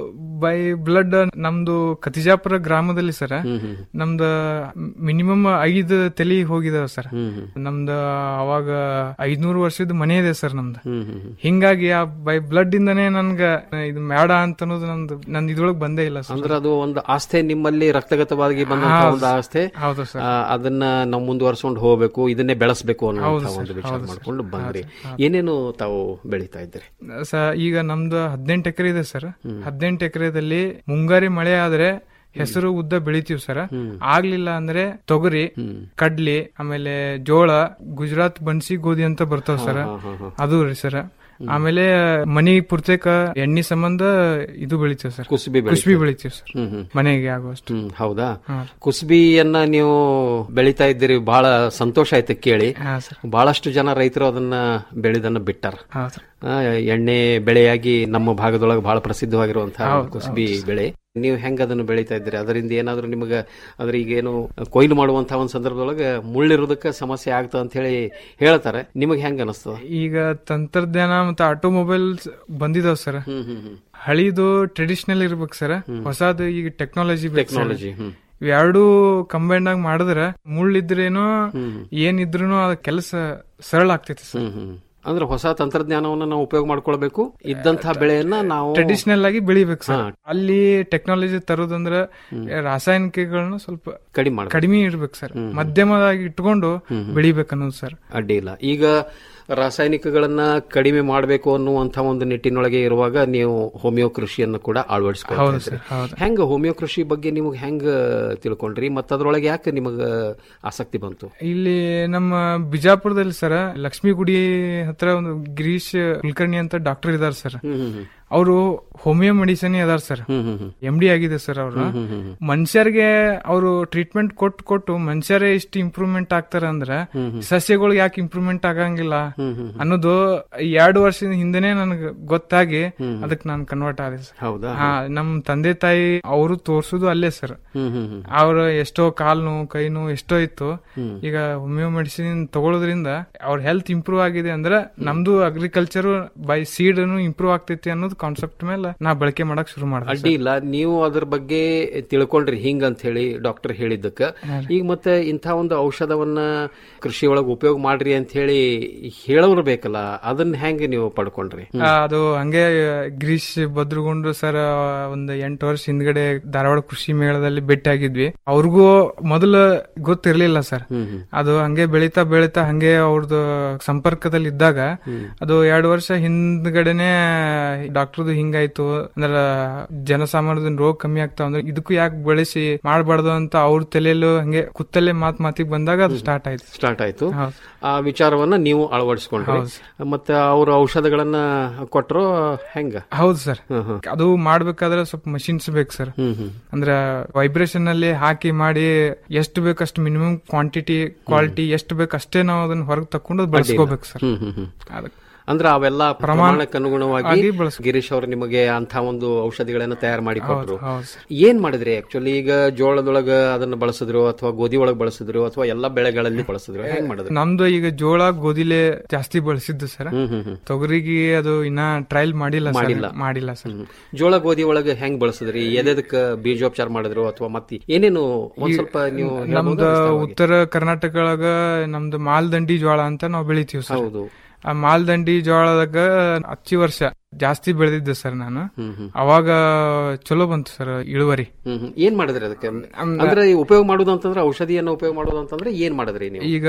ಬೈ ಬ್ಲಡ್ ನಮ್ದು ಕತಿಜಾಪುರ ಗ್ರಾಮದಲ್ಲಿ ಸರ್ ನಮ್ದ ಮಿನಿಮಮ್ ಐದು ತಲಿ ಹೋಗಿದಾವ ಸರ್ ನಮ್ದ ಅವಾಗ ಐದ್ನೂರು ವರ್ಷದ ಮನೆ ಇದೆ ಸರ್ ನಮ್ದು ಹಿಂಗಾಗಿ ಆ ಬೈ ಬ್ಲಡ್ ಇಂದಾನೇ ನನ್ಗ ಇದು ಬೇಡ ಅಂತ ಅನ್ನೋದು ನಂದು ನನ್ ಇದ್ರೊಳಗ್ ಬಂದೇ ಇಲ್ಲ ಸರ್ ಅಂದ್ರೆ ಅದು ಒಂದು ಆಸ್ತೆ ನಿಮ್ಮಲ್ಲಿ ರಕ್ತಗತವಾಗಿ ಬಂದಂತ ಹೌದು ಒಂದು ಆಸ್ತೆ ಹೌದು ಸರ್. ಆ, ಅದನ್ನ ನಾವು ಮುಂದುವರ್ಸ್ಕೊಂಡು ಹೋಗ್ಬೇಕು ಇದನ್ನೇ ಬೆಳೆಸಬೇಕು ಅನ್ನೋ ಹೌದು ಸರ್, ಒಂದು ವಿಚಾರ ಹೌದು ಸರ್. ಮಾಡ್ಕೊಂಡು ಬಂದ್ರಿ ಏನೇನು ತಾವು ಬೆಳೀತಾ ಇದ್ದೀರಿ ಸ ಈಗ ನಮ್ದು ಹದಿನೆಂಟು ಎಕರೆ ಇದೆ ಸರ್ ಹದಿನೆಂಟು ಎಕರೆದಲ್ಲಿ ಮುಂಗಾರಿ ಮಳೆ ಆದ್ರೆ ಹೆಸರು ಉದ್ದ ಬೆಳಿತೀವಿ ಸರ್ ಆಗ್ಲಿಲ್ಲ ಅಂದ್ರೆ ತೊಗರಿ ಕಡ್ಲಿ ಆಮೇಲೆ ಜೋಳ ಗುಜರಾತ್ ಬನ್ಸಿ ಗೋಧಿ ಅಂತ ಬರ್ತಾವ ಸರ್ ಅದು ರೀ ಸರ್ ಆಮೇಲೆ ಮನಿ ಪುರ್ತೇಕ ಎಣ್ಣಿ ಸಂಬಂಧ ಇದು ಬೆಳಿತೀವಿ ಸರ್ ಕುಸುಬಿ ಬೆಳಿತೀವಿ. ಕುಸುಬಿ ಬೆಳಿತೀವಿ ಸರ್ ಹ್ಮ್, ಹ್ಮ್. ಮನೆಗೆ ಆಗುವಷ್ಟು ಹ್ಮ್ ಹೌದಾ ಹಾ. ಕುಸ್ಬಿಯನ್ನ ನೀವು ಬೆಳಿತಾ ಇದ್ದೀರಿ ಬಹಳ ಸಂತೋಷ ಆಯ್ತು ಕೇಳಿ ಹಾ, ಸರ್. ಬಹಳಷ್ಟು ಜನ ರೈತರು ಅದನ್ನ ಬೆಳೆದನ್ನ ಬಿಟ್ಟಾರ ಹಾ, ಸರ್. ಆ, ಎಣ್ಣೆ ಬೆಳೆಯಾಗಿ ನಮ್ಮ ಭಾಗದೊಳಗೆ ಬಹಳ ಪ್ರಸಿದ್ಧವಾಗಿರುವಂತಹ ಹೌದು, ಕುಸ್ಬಿ ಬೆಳೆ ನೀವು ಹೆಂಗ ಅದನ್ನು ಬೆಳೀತಾ ಇದ್ದೀರಿ ಅದರಿಂದ ಏನಾದ್ರೂ ನಿಮಗೆ ಅದ್ರ ಈಗ ಏನು ಕೊಯ್ಲು ಮಾಡುವಂತಹ ಒಂದು ಸಂದರ್ಭದೊಳಗೆ ಮುಳ್ಳಿರೋದಕ್ಕೆ ಸಮಸ್ಯೆ ಆಗ್ತದೆ ಅಂತ ಹೇಳಿ ಹೇಳ್ತಾರೆ ನಿಮಗೆ ಹೆಂಗ ಅನಿಸ್ತದ ಈಗ ತಂತ್ರಜ್ಞಾನ ಮತ್ತೆ ಆಟೋಮೊಬೈಲ್ಸ್ ಬಂದಿದಾವ್ ಸರ್ ಹ್ಮ್ ಹ್ಮ್ ಹ್ಮ್ ಹಳಿದು ಟ್ರೆಡಿಷನಲ್ ಇರ್ಬೇಕು ಸರ್ ಹೊಸದು ಈಗ ಟೆಕ್ನಾಲಜಿ Technology, ಹ್ಮ್. ಎರಡು ಕಂಬೈಂಡ್ ಆಗಿ ಮಾಡಿದ್ರೆ ಮುಳ್ಳಿದ್ರೇನು ಏನಿದ್ರು ಅದ ಕೆಲಸ ಸರಳ ಆಗ್ತೈತಿ ಸರ್ ಹ್ಮ್ ಹ್ಮ್ ಅಂದ್ರೆ ಹೊಸ ತಂತ್ರಜ್ಞಾನವನ್ನ ನಾವು ಉಪಯೋಗ ಮಾಡ್ಕೊಳ್ಬೇಕು ಇದ್ದಂತಹ ಬೆಳೆಯನ್ನ ನಾವು ಟ್ರೆಡಿಷನಲ್ ಆಗಿ ಬೆಳಿಬೇಕು ಸರ್ ಹಾ. ಅಲ್ಲಿ ಟೆಕ್ನಾಲಜಿ ತರೋದಂದ್ರ ರಾಸಾಯನಿಕಗಳನ್ನ ಸ್ವಲ್ಪ ಕಡಿಮೆ ಮಾಡ್ಬೇಕು. ಕಡಿಮೆ ಇರ್ಬೇಕು ಸರ್ ಮಧ್ಯಮದಾಗಿ ಇಟ್ಕೊಂಡು ಬೆಳಿಬೇಕು ಅನ್ನೋದು ಸರ್ ಅಡ್ಡಿ ಇಲ್ಲ ಈಗ ರಾಸಾಯನಿಕಗಳನ್ನ ಕಡಿಮೆ ಮಾಡಬೇಕು ಅನ್ನುವಂತ ಒಂದು ನಿಟ್ಟಿನೊಳಗೆ ಇರುವಾಗ ನೀವು ಹೋಮಿಯೋ ಕೃಷಿಯನ್ನು ಕೂಡ ಅಳವಡಿಸ್ಕೊಳ್ತಾ ಹೌದು ಇದ್ದೀರಿ. ಸರ್, ಹೌದು. ಹೆಂಗ ಹೋಮಿಯೋ ಕೃಷಿ ಬಗ್ಗೆ ನಿಮಗೆ ಹೆಂಗ ತಿಳ್ಕೊಂಡ್ರಿ ಮತ್ತ ಅದ್ರೊಳಗೆ ಯಾಕೆ ನಿಮಗ ಆಸಕ್ತಿ ಬಂತು ಇಲ್ಲಿ ನಮ್ಮ ಬಿಜಾಪುರದಲ್ಲಿ ಸರ್ ಲಕ್ಷ್ಮೀ ಗುಡಿ ಹತ್ರ ಒಂದು ಗಿರೀಶ್ ಕುಲಕರ್ಣಿ ಅಂತ ಡಾಕ್ಟರ್ ಇದಾರೆ ಸರ್ ಅವರು ಹೋಮಿಯೋ ಮೆಡಿಸಿನ್ ಅದಾರ ಸರ್ ಎಂ ಡಿ ಆಗಿದೆ ಸರ್ ಅವರು ಮನುಷ್ಯರಿಗೆ ಅವರು ಟ್ರೀಟ್ಮೆಂಟ್ ಕೊಟ್ಟು ಕೊಟ್ಟು ಮನುಷ್ಯರೇ ಇಷ್ಟು ಇಂಪ್ರೂವ್ಮೆಂಟ್ ಆಗ್ತಾರ ಅಂದ್ರ ಸಸ್ಯಗಳು ಯಾಕೆ ಇಂಪ್ರೂವ್ಮೆಂಟ್ ಆಗಂಗಿಲ್ಲ ಅನ್ನೋದು ಎರಡು ವರ್ಷದ ಹಿಂದೆನೆ ನನಗೆ ಗೊತ್ತಾಗಿ ಅದಕ್ಕೆ ನಾನು ಕನ್ವರ್ಟ್ ಆದೆ ಸರ್ ಹೌದಾ ಹಾ ನಮ್ ತಂದೆ ತಾಯಿ ಅವರು ತೋರ್ಸುದು ಅಲ್ಲೇ ಸರ್ ಹ್ಮ್ ಹ್ಮ್ ಹ್ಮ್ ಅವ್ರ ಎಷ್ಟೋ ಕಾಲ್ ನೋವು ಕೈ ನೋವು ಎಷ್ಟೋ ಇತ್ತು ಈಗ ಹೋಮಿಯೋ ಮೆಡಿಸಿನ್ ತಗೊಳ್ಳೋದ್ರಿಂದ ಅವ್ರ ಹೆಲ್ತ್ ಇಂಪ್ರೂವ್ ಆಗಿದೆ ಅಂದ್ರೆ ನಮ್ದು ಅಗ್ರಿಕಲ್ಚರ್ ಬೈ ಸೀಡ್ ಇಂಪ್ರೂವ್ ಆಗ್ತೈತಿ ಅನ್ನೋದು ಕಾನ್ಸೆಪ್ಟ್ ಮೇಲೆ ನಾ ಬಳಕೆ ಮಾಡಕ್ ಶುರು ಮಾಡಿದೆ ಅಡ್ಡಿ ಇಲ್ಲ ನೀವು ಅದ್ರ ಬಗ್ಗೆ ತಿಳ್ಕೊಂಡ್ರಿ ಹಿಂಗ ಅಂತ ಹೇಳಿ ಡಾಕ್ಟರ್ ಹೇಳಿದ್ದಕ್ಕ ಈಗ ಮತ್ತೆ ಇಂಥ ಒಂದು ಔಷಧವನ್ನ ಕೃಷಿ ಒಳಗೆ ಉಪಯೋಗ ಮಾಡ್ರಿ ಅಂತ ಹೇಳಿ ಹೇಳೋರು ಬೇಕಲ್ಲ ಅದನ್ನ ಹೆಂಗೆ ನೀವು ಪಡ್ಕೊಂಡ್ರಿ ಆ, ಅದು ಹಂಗೆ ಗಿರೀಶ್ ಭದ್ರಗುಂಡ್ರು ಸರ್ ಒಂದ್ ಎಂಟು ವರ್ಷ ಹಿಂದ್ಗಡೆ ಧಾರವಾಡ ಕೃಷಿ ಮೇಳದಲ್ಲಿ ಭೇಟಿಯಾಗಿದ್ವಿ ಅವ್ರಿಗೂ ಮೊದಲು ಗೊತ್ತಿರ್ಲಿಲ್ಲ ಸರ್ ಅದು ಹಂಗೆ ಬೆಳೀತಾ ಬೆಳೀತಾ ಹಂಗೆ ಅವ್ರದ್ದು ಸಂಪರ್ಕದಲ್ಲಿ ಇದ್ದಾಗ ಅದು ಎರಡು ವರ್ಷ ಹಿಂದ್ಗಡೆನೆ ಡಾಕ್ಟರ್ದು ಹಿಂಗಾಯ್ತು ಅಂದ್ರ ಜನಸಾಮಾನ್ಯದ ರೋಗ ಕಮ್ಮಿ ಆಗ್ತಾವ ಅಂದ್ರೆ ಇದಕ್ಕೂ ಯಾಕೆ ಬಳಸಿ ಮಾಡಬಾರ್ದು ಅಂತ ಅವ್ರ ತಲೆಯಲ್ಲೂ ಹಂಗೆ ಕುತ್ತಲ್ಲೇ ಮಾತ್ ಮಾತಿಗೆ ಬಂದಾಗ ಅದು ಸ್ಟಾರ್ಟ್ ಆಯ್ತು ಸ್ಟಾರ್ಟ್ ಆಯ್ತು ಹೌದು. ಆ ವಿಚಾರವನ್ನ ನೀವು ಅಳವಡಿಸ್ಕೊಂಡ್ರಿ ಹೌದು ಮತ್ತೆ ಅವ್ರ ಔಷಧಗಳನ್ನ ಕೊಟ್ಟರು ಹೆಂಗ ಹೌದು ಸರ್ ಅದು ಮಾಡ್ಬೇಕಾದ್ರೆ ಸ್ವಲ್ಪ ಮಷಿನ್ಸ್ ಬೇಕು ಸರ್ ಅಂದ್ರ ವೈಬ್ರೇಷನ್ ಅಲ್ಲಿ ಹಾಕಿ ಮಾಡಿ ಎಷ್ಟು ಬೇಕಷ್ಟು ಮಿನಿಮಮ್ ಕ್ವಾಂಟಿಟಿ ಕ್ವಾಲಿಟಿ ಎಷ್ಟು ಬೇಕು ಅಷ್ಟೇ ನಾವು ಅದನ್ನ ಹೊರಗೆ ತಕೊಂಡು ಬಳಸ್ಕೋಬೇಕು ಸರ್ ಹ್ಮ್ ಹ್ಮ್ ಹ್ಮ್ ಅದಕ್ಕೆ ಅಂದ್ರೆ ಅವೆಲ್ಲ ಪ್ರಮಾಣ- ಪ್ರಮಾಣಕ್ಕೆ ಅನುಗುಣವಾಗಿ ಆಗಿ ಬಳಸ್ಕೊ- ಗಿರೀಶ್ ಅವರು ನಿಮಗೆ ಅಂತ ಒಂದು ಔಷಧಿಗಳನ್ನ ತಯಾರು ಮಾಡಿ ಕೊಟ್ರು ಹೌದು, ಹೌದು ಸರ್. ಏನ್ ಮಾಡಿದ್ರಿ ಆಕ್ಚುಲಿ ಈಗ ಜೋಳದೊಳಗ ಅದನ್ನ ಬಳಸಿದ್ರು ಅಥವಾ ಗೋಧಿ ಒಳಗ್ ಬಳಸಿದ್ರು ಅಥವಾ ಎಲ್ಲಾ ಬೆಳೆಗಳಲ್ಲಿ ಬಳಸಿದ್ರು ಹೆಂಗ್ ಮಾಡಿದ್ರಿ ನಮ್ದು ಈಗ ಜೋಳ ಗೋಧಿಲೆ ಜಾಸ್ತಿ ಬಳಸಿದ್ದು ಸರ್ ಹ್ಮ್, ಹ್ಮ್, ಹ್ಮ್. ತೊಗರಿಗೆ ಅದು ಇನ್ನ ಟ್ರಯಲ್ ಮಾಡಿಲ್ಲ ಸರ್ ಮಾಡಿಲ್ಲ. ಮಾಡಿಲ್ಲ ಸರ್ ಜೋಳ ಗೋಧಿ ಒಳಗೆ ಹೆಂಗ್ ಬಳಸಿದ್ರಿ ಎದೆದಕ್ಕ ಬೀಜೋಪಚಾರ ಮಾಡಿದ್ರು ಅಥವಾ ಮತ್ತೆ ಏನೇನು ಒಂದ್ ಸ್ವಲ್ಪ ನೀವು ಹೇಳ್ಬೋದಾ ನಮ್ದು ವಿಸ್ತಾರವಾಗಿ? ಉತ್ತರ ಕರ್ನಾಟಕ ಒಳಗ ನಮ್ದು ಮಾಲ್ದಂಡಿ ಜೋಳ ಅಂತ ನಾವು ಬೆಳಿತೀವಿ ಸರ್ ಹೌದು ಆ ಮಾಲ್ದಂಡಿ ಜೋಳದಾಗ ಹಚ್ಚಿ ವರ್ಷ ಜಾಸ್ತಿ ಬೆಳೆದಿದ್ದೆ ಸರ್ ನಾನು ಅವಾಗ ಚಲೋ ಬಂತು ಸರ್ ಇಳುವರಿ ಹ್ಮ್ ಹ್ಮ್. ಏನ್ ಮಾಡಿದ್ರಿ ಅದಕ್ಕೆ ಅಂದ್ರೆ ಈ ಉಪಯೋಗ ಮಾಡೋದು ಅಂತಂದ್ರೆ ಔಷಧಿಯನ್ನ ಉಪಯೋಗ ಮಾಡೋದು ಅಂತಂದ್ರೆ ಏನ್ ಮಾಡಿದ್ರಿ ನೀವು ಈಗ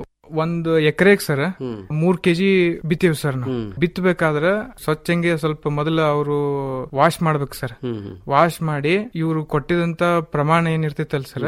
ಒಂದು ಎಕರೆಗೆ ಸರ್ ಮೂರ್ ಕೆಜಿ ಬಿತ್ತೀವಿ ಸರ್ ನಾವು ಬಿತ್ತಬೇಕಾದ್ರ ಸ್ವಚ್ಛಂಗೆ ಸ್ವಲ್ಪ ಮೊದಲು ಅವರು ವಾಶ್ ಮಾಡ್ಬೇಕು ಸರ್ ವಾಶ್ ಮಾಡಿ ಇವರು ಕೊಟ್ಟಿದಂತ ಪ್ರಮಾಣ ಏನಿರ್ತೈತಲ್ಲ ಸರ್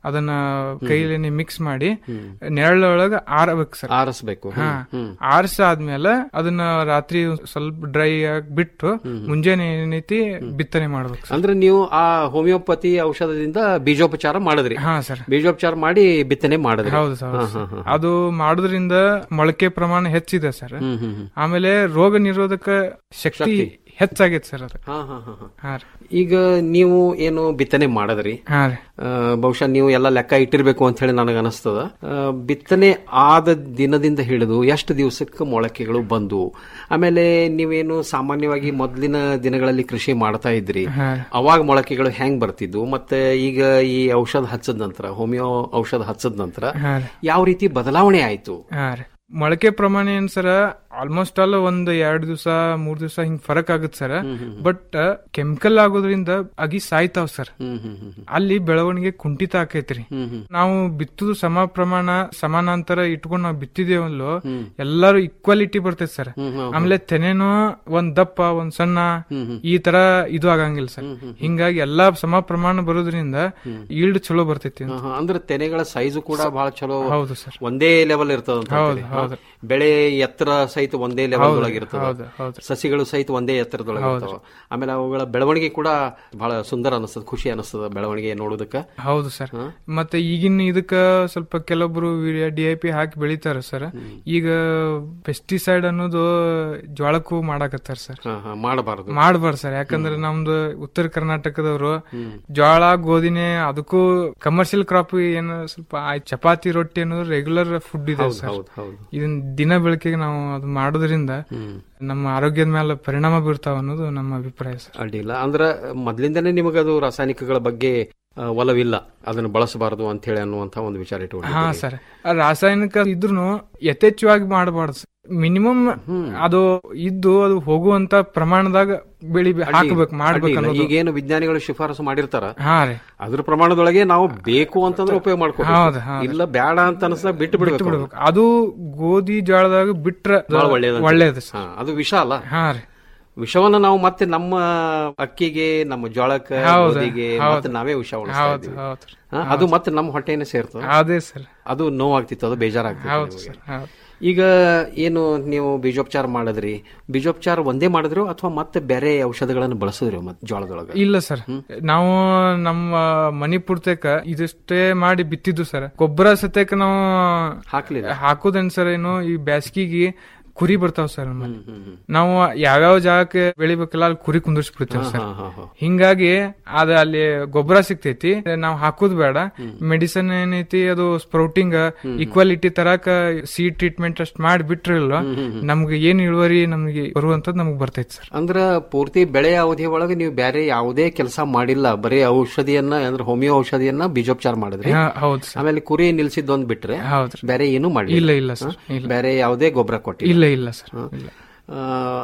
ಅದನ್ನ ಕೈಲೇನೆ ಮಿಕ್ಸ್ ಮಾಡಿ ನೆರಳೊಳಗ ಆರಬೇಕು ಸರ್ ಆರಿಸ್ಬೇಕು ಹಾ ಆರಿಸಾದ್ಮೇಲೆ ಅದನ್ನ ರಾತ್ರಿ ಸ್ವಲ್ಪ ಡ್ರೈ ಆಗಿ ಬಿಟ್ಟು ಮುಂಜಾನೆ ಏನೈತಿ ಬಿತ್ತನೆ ಮಾಡ್ಬೇಕು ಸರ್. ಅಂದ್ರೆ ನೀವು ಆ ಹೋಮಿಯೋಪತಿ ಔಷಧದಿಂದ ಬೀಜೋಪಚಾರ ಮಾಡಿದ್ರಿ ಹಾ ಸರ್ ಬೀಜೋಪಚಾರ ಮಾಡಿ ಬಿತ್ತನೆ ಮಾಡಿದ್ರಿ ಹೌದು ಸರ್ ಹಾ, ಹೌದು ಹಾ, ಸರ್. ಹಾ. ಅದು ಮಾಡೋದ್ರಿಂದ ಮೊಳಕೆ ಪ್ರಮಾಣ ಹೆಚ್ಚಿದೆ ಸರ್ ಹ್ಮ್, ಹ್ಮ್, ಹ್ಮ್. ಆಮೇಲೆ ರೋಗ ನಿರೋಧಕ ಶಕ್ತಿ ಹೆಚ್ಚಾಗೈತೆ ಸರ್ ಅದು ಹಾ, ಹಾ, ಹಾ, ಹಾ. ಹಾ ರೀ ಈಗ ನೀವು ಏನು ಬಿತ್ತನೆ ಮಾಡದ್ರಿ ಹಾ ರೀ ಆ, ಬಹುಶಃ ನೀವು ಎಲ್ಲ ಲೆಕ್ಕ ಇಟ್ಟಿರ್ಬೇಕು ಅಂತ ಹೇಳಿ ನನಗೆ ಅನಿಸ್ತದ ಆ, ಬಿತ್ತನೆ ಆದ ದಿನದಿಂದ ಹಿಡಿದು ಎಷ್ಟು ದಿವಸಕ್ಕೆ ಮೊಳಕೆಗಳು ಬಂದು ಆಮೇಲೆ ನೀವೇನು ಸಾಮಾನ್ಯವಾಗಿ ಮೊದಲಿನ ದಿನಗಳಲ್ಲಿ ಕೃಷಿ ಮಾಡ್ತಾ ಇದ್ರಿ ಹಾ. ಅವಾಗ ಮೊಳಕೆಗಳು ಹೆಂಗ್ ಬರ್ತಿದ್ವು ಮತ್ತೆ ಈಗ ಈ ಔಷಧ ಹಚ್ಚದ ನಂತರ ಹೋಮಿಯೋ ಔಷಧ ಹಚ್ಚದ ನಂತರ ಹಾ ರೀ. ಯಾವ ರೀತಿ ಬದಲಾವಣೆ ಆಯ್ತು ಹಾ ರೀ ಮೊಳಕೆ ಪ್ರಮಾಣ ಏನ್ ಸರ ಆಲ್ಮೋಸ್ಟ್ ಆಲ್ ಒಂದ್ ಎರಡ್ ದಿವಸ ಮೂರ್ ದಿವಸ ಹಿಂಗ್ ಫರಕ್ ಆಗುತ್ತೆ ಸರ್ ಬಟ್ ಕೆಮಿಕಲ್ ಆಗೋದ್ರಿಂದ ಅಗಿ ಸಾಯ್ತಾವ್ ಸರ್ ಅಲ್ಲಿ ಬೆಳವಣಿಗೆ ಕುಂಠಿತ ಆಕೈತ್ರಿ ನಾವು ಬಿತ್ತುದು ಸಮ ಪ್ರಮಾಣ ಸಮಾನಾಂತರ ಇಟ್ಕೊಂಡ್ ನಾವು ಬಿತ್ತಿದೇವಲ್ಲೋ ಎಲ್ಲಾರು ಈಕ್ವಾಲಿಟಿ ಬರ್ತೈತೆ ಸರ್ ಆಮೇಲೆ ತೆನೆನೂ ಒಂದ್ ದಪ್ಪ ಒಂದ್ ಸಣ್ಣ ಈ ತರ ಇದು ಆಗಂಗಿಲ್ಲ ಸರ್ ಹಿಂಗಾಗಿ ಎಲ್ಲಾ ಸಮ ಪ್ರಮಾಣ ಬರೋದ್ರಿಂದ ಈಲ್ಡ್ ಚಲೋ ಬರ್ತೈತಿ ಹಾ, ಹಾ. ಅಂದ್ರೆ ತೆನೆಗಳ ಸೈಜು ಕೂಡ ಬಹಳ ಚಲೋ ಹೌದು ಸರ್ ಒಂದೇ ಲೆವೆಲ್ ಇರ್ತದ ಅಂತ ಹೌದು, ಹೇಳ್ತೀರಿ. ಹಾ. ಹೌದು. ಬೆಳೆ ಎತ್ತರ ಸಹಿತ ಒಂದೇ ಲೆವೆಲ್ ಹೌದು, ಒಳಗೆ ಇರ್ತದ ಹೌದು, ಹೌದು. ಸಸಿಗಳು ಸಹಿತ ಒಂದೇ ಎತ್ತರದೊಳಗೆ ಹೌದು. ಇರ್ತಾವ ಆಮೇಲೆ ಅವುಗಳ ಬೆಳವಣಿಗೆ ಕೂಡ ಬಹಳ ಸುಂದರ ಅನಿಸ್ತದ ಖುಷಿ ಅನಿಸ್ತದ ಬೆಳವಣಿಗೆ ನೋಡೋದಕ್ಕ ಹೌದು ಸರ್ ಮತ್ತೆ ಈಗಿನ ಇದಕ್ಕ ಸ್ವಲ್ಪ ಕೆಲವೊಬ್ರು ಡಿ ಐ ಪಿ ಹಾಕಿ ಬೆಳಿತಾರ ಸರ್ ಈಗ ಪೆಸ್ಟಿಸೈಡ್ ಅನ್ನೋದು ಜ್ವಾಳಕ್ಕೂ ಮಾಡಾಕತ್ತಾರ ಸರ್ ಹಾ, ಹಾ, ಮಾಡಬಾರದು ಮಾಡಬಾರ್ದು ಸರ್ ಯಾಕಂದ್ರೆ ನಮ್ದು ಉತ್ತರ ಕರ್ನಾಟಕದವರು ಜ್ವಾಳ ಗೋಧಿನೇ ಅದಕ್ಕೂ ಕಮರ್ಷಿಯಲ್ ಕ್ರಾಪ್ ಏನು ಸ್ವಲ್ಪ ಆ ಚಪಾತಿ ರೊಟ್ಟಿ ಅನ್ನೋದು ರೆಗ್ಯುಲರ್ ಫುಡ್ ಇದೆ ಹೌದು, ಸರ್ ಹೌದು, ಹೌದು. ಇದನ್ನ ದಿನ ಬೆಳಕಿಗೆ ನಾವು ಅದು ಮಾಡೋದ್ರಿಂದ ನಮ್ಮ ಆರೋಗ್ಯದ ಮೇಲೆ ಪರಿಣಾಮ ಬೀರ್ತಾವ ಅನ್ನೋದು ನಮ್ಮ ಅಭಿಪ್ರಾಯ ಸರ್ ಅಡ್ಡಿಲ್ಲ ಅಂದ್ರ ಮೊದ್ಲಿಂದನೇ ನಿಮಗದು ರಾಸಾಯನಿಕಗಳ ಬಗ್ಗೆ ಆ, ಒಲವಿಲ್ಲ ಅದನ್ನು ಬಳಸಬಾರದು ಅಂತ ಹೇಳಿ ಅನ್ನುವಂತ ಒಂದು ವಿಚಾರ ಹಾ ಇಟ್ಟುಕೊಂಡು ಸರ್ ರಾಸಾಯನಿಕ ಇದ್ರೂ ಯಥೇಚ್ಛವಾಗಿ ಮಾಡಬಾರ್ದು ಮಿನಿಮಮ್ ಅದು ಇದ್ದು ಅದು ಹೋಗುವಂತ ಪ್ರಮಾಣದಾಗ ಬೆಳಿ ಹಾಕಬೇಕು ಮಾಡ್ಬೇಕು ಅನ್ನೋದು ಈಗೇನು ವಿಜ್ಞಾನಿಗಳು ಶಿಫಾರಸು ಮಾಡಿರ್ತಾರ ಹಾ ರೀ ಅದ್ರ ಪ್ರಮಾಣದೊಳಗೆ ನಾವು ಬೇಕು ಅಂತಂದ್ರೆ ಉಪಯೋಗ ಹೌದು, ಮಾಡ್ಕೋಬೇಕು ಹೌದು. ಇಲ್ಲ ಬೇಡ ಅಂತ ಅನ್ಸ್ದಾಗ ಬಿಟ್ಟು ಬಿಟ್ಟು ಬಿಡ್ಬೇಕು ಬಿಡ್ಬೇಕು ಅದು ಗೋಧಿ ಜೋಳದಾಗ ಬಿಟ್ರ ಬಹಳ ಒಳ್ಳೇದು ಒಳ್ಳೇದು ಹಾ, ಅದು ವಿಷ ಅಲ್ಲ ಹಾ ರೀ ವಿಷವನ್ನ ನಾವು ಮತ್ತೆ ನಮ್ಮ ಅಕ್ಕಿಗೆ ನಮ್ಮ ಜೋಳಕ್ಕೆ ಹೌದು, ಗೋಧಿಗೆ ಹೌದು. ಮತ್ತೆ ನಾವೇ ವಿಷ ಉಳಿಸ್ತಾ ಹೌದು, ಇದ್ದೀವಿ. ಹೌದು. ಹಾ, ಅದು ಮತ್ತೆ ನಮ್ಮ ಹೊಟ್ಟೆನೇ ಸೇರ್ತದೆ ಅದೇ ಸರ್ ಅದು ನೋವಾಗ್ತಿತ್ತು ಅದು ಬೇಜಾರಾಗ್ತಿತ್ತು ಹೌದು ನಿಮಗೆ. ಸರ್ ಹೌದು ಈಗ ಏನು ನೀವು ಬೀಜೋಪಚಾರ ಮಾಡಿದ್ರಿ ಬೀಜೋಪಚಾರ ಒಂದೇ ಮಾಡಿದ್ರು ಅಥವಾ ಮತ್ತೆ ಬೇರೆ ಔಷಧಗಳನ್ನು ಬಳಸಿದ್ರಿ ಮತ್ತೆ ಜೋಳದೊಳಗೆ ಇಲ್ಲ ಸರ್ ನಾವು ನಮ್ಮ ಮನಿ ಪೂರ್ತಕ ಇದಿಷ್ಟೇ ಮಾಡಿ ಬಿತ್ತಿದ್ದು ಸರ್ ಗೊಬ್ಬರ ಸತ್ಯಕ್ಕೆ ನಾವು ಹಾಕ್ಲಿಲ್ಲ ಹಾಕುದೇನ್ ಸರ್ ಏನು ಈ ಬ್ಯಾಸ್ಗಿಗೆ ಕುರಿ ಬರ್ತಾವ ಸರ್ ನಮ್ಮಲ್ಲಿ ನಾವು ಯಾವ್ಯಾವ ಜಾಗಕ್ಕೆ ಬೆಳಿಬೇಕಲ್ಲ ಅಲ್ಲಿ ಕುರಿ ಕುಂದಿರ್ಸ್ಬಿಡ್ತೇವೆ ಸರ್ ಹಾ, ಹಾ, ಹಾ. ಹಿಂಗಾಗಿ ಅದ ಅಲ್ಲಿ ಗೊಬ್ಬರ ಸಿಗ್ತೈತಿ ನಾವ್ ಹಾಕುದ್ ಬೇಡ ಮೆಡಿಸನ್ ಏನೈತಿ ಅದು ಸ್ಪ್ರೌಟಿಂಗ್ ಈಕ್ವಾಲಿಟಿ ತರಾಕ ಸೀಡ್ ಟ್ರೀಟ್ಮೆಂಟ್ ಅಷ್ಟ್ ಮಾಡಿ ಬಿಟ್ರಲ್ಲ ನಮ್ಗೆ ಏನ್ ಇಳುವರಿ ನಮ್ಗೆ ಬರುವಂತದ್ ನಮಗ್ ಬರ್ತೈತಿ ಸರ್ ಅಂದ್ರ ಪೂರ್ತಿ ಬೆಳೆ ಅವಧಿ ಒಳಗೆ ನೀವು ಬೇರೆ ಯಾವುದೇ ಕೆಲಸ ಮಾಡಿಲ್ಲ ಬರೀ ಔಷಧಿಯನ್ನ ಅಂದ್ರೆ ಹೋಮಿಯೋ ಔಷಧಿಯನ್ನ ಬೀಜೋಪಚಾರ ಮಾಡಿದ್ರಿ ಹಾ, ಹೌದು ಸರ್ ಆಮೇಲೆ ಕುರಿ ನಿಲ್ಸಿದ್ದೊಂದ್ ಬಿಟ್ರೆ ಹೌದ್ರಿ. ಬೇರೆ ಏನು ಮಾಡಿ ಇಲ್ಲ, ಇಲ್ಲ ಸರ್, ಇಲ್ಲ. ಬೇರೆ ಯಾವುದೇ ಗೊಬ್ಬರ ಕೊಟ್ಟಿಲ್ಲ ಇಲ್ಲ ಇಲ್ಲ ಸರ್ ಇಲ್ಲ ಆ,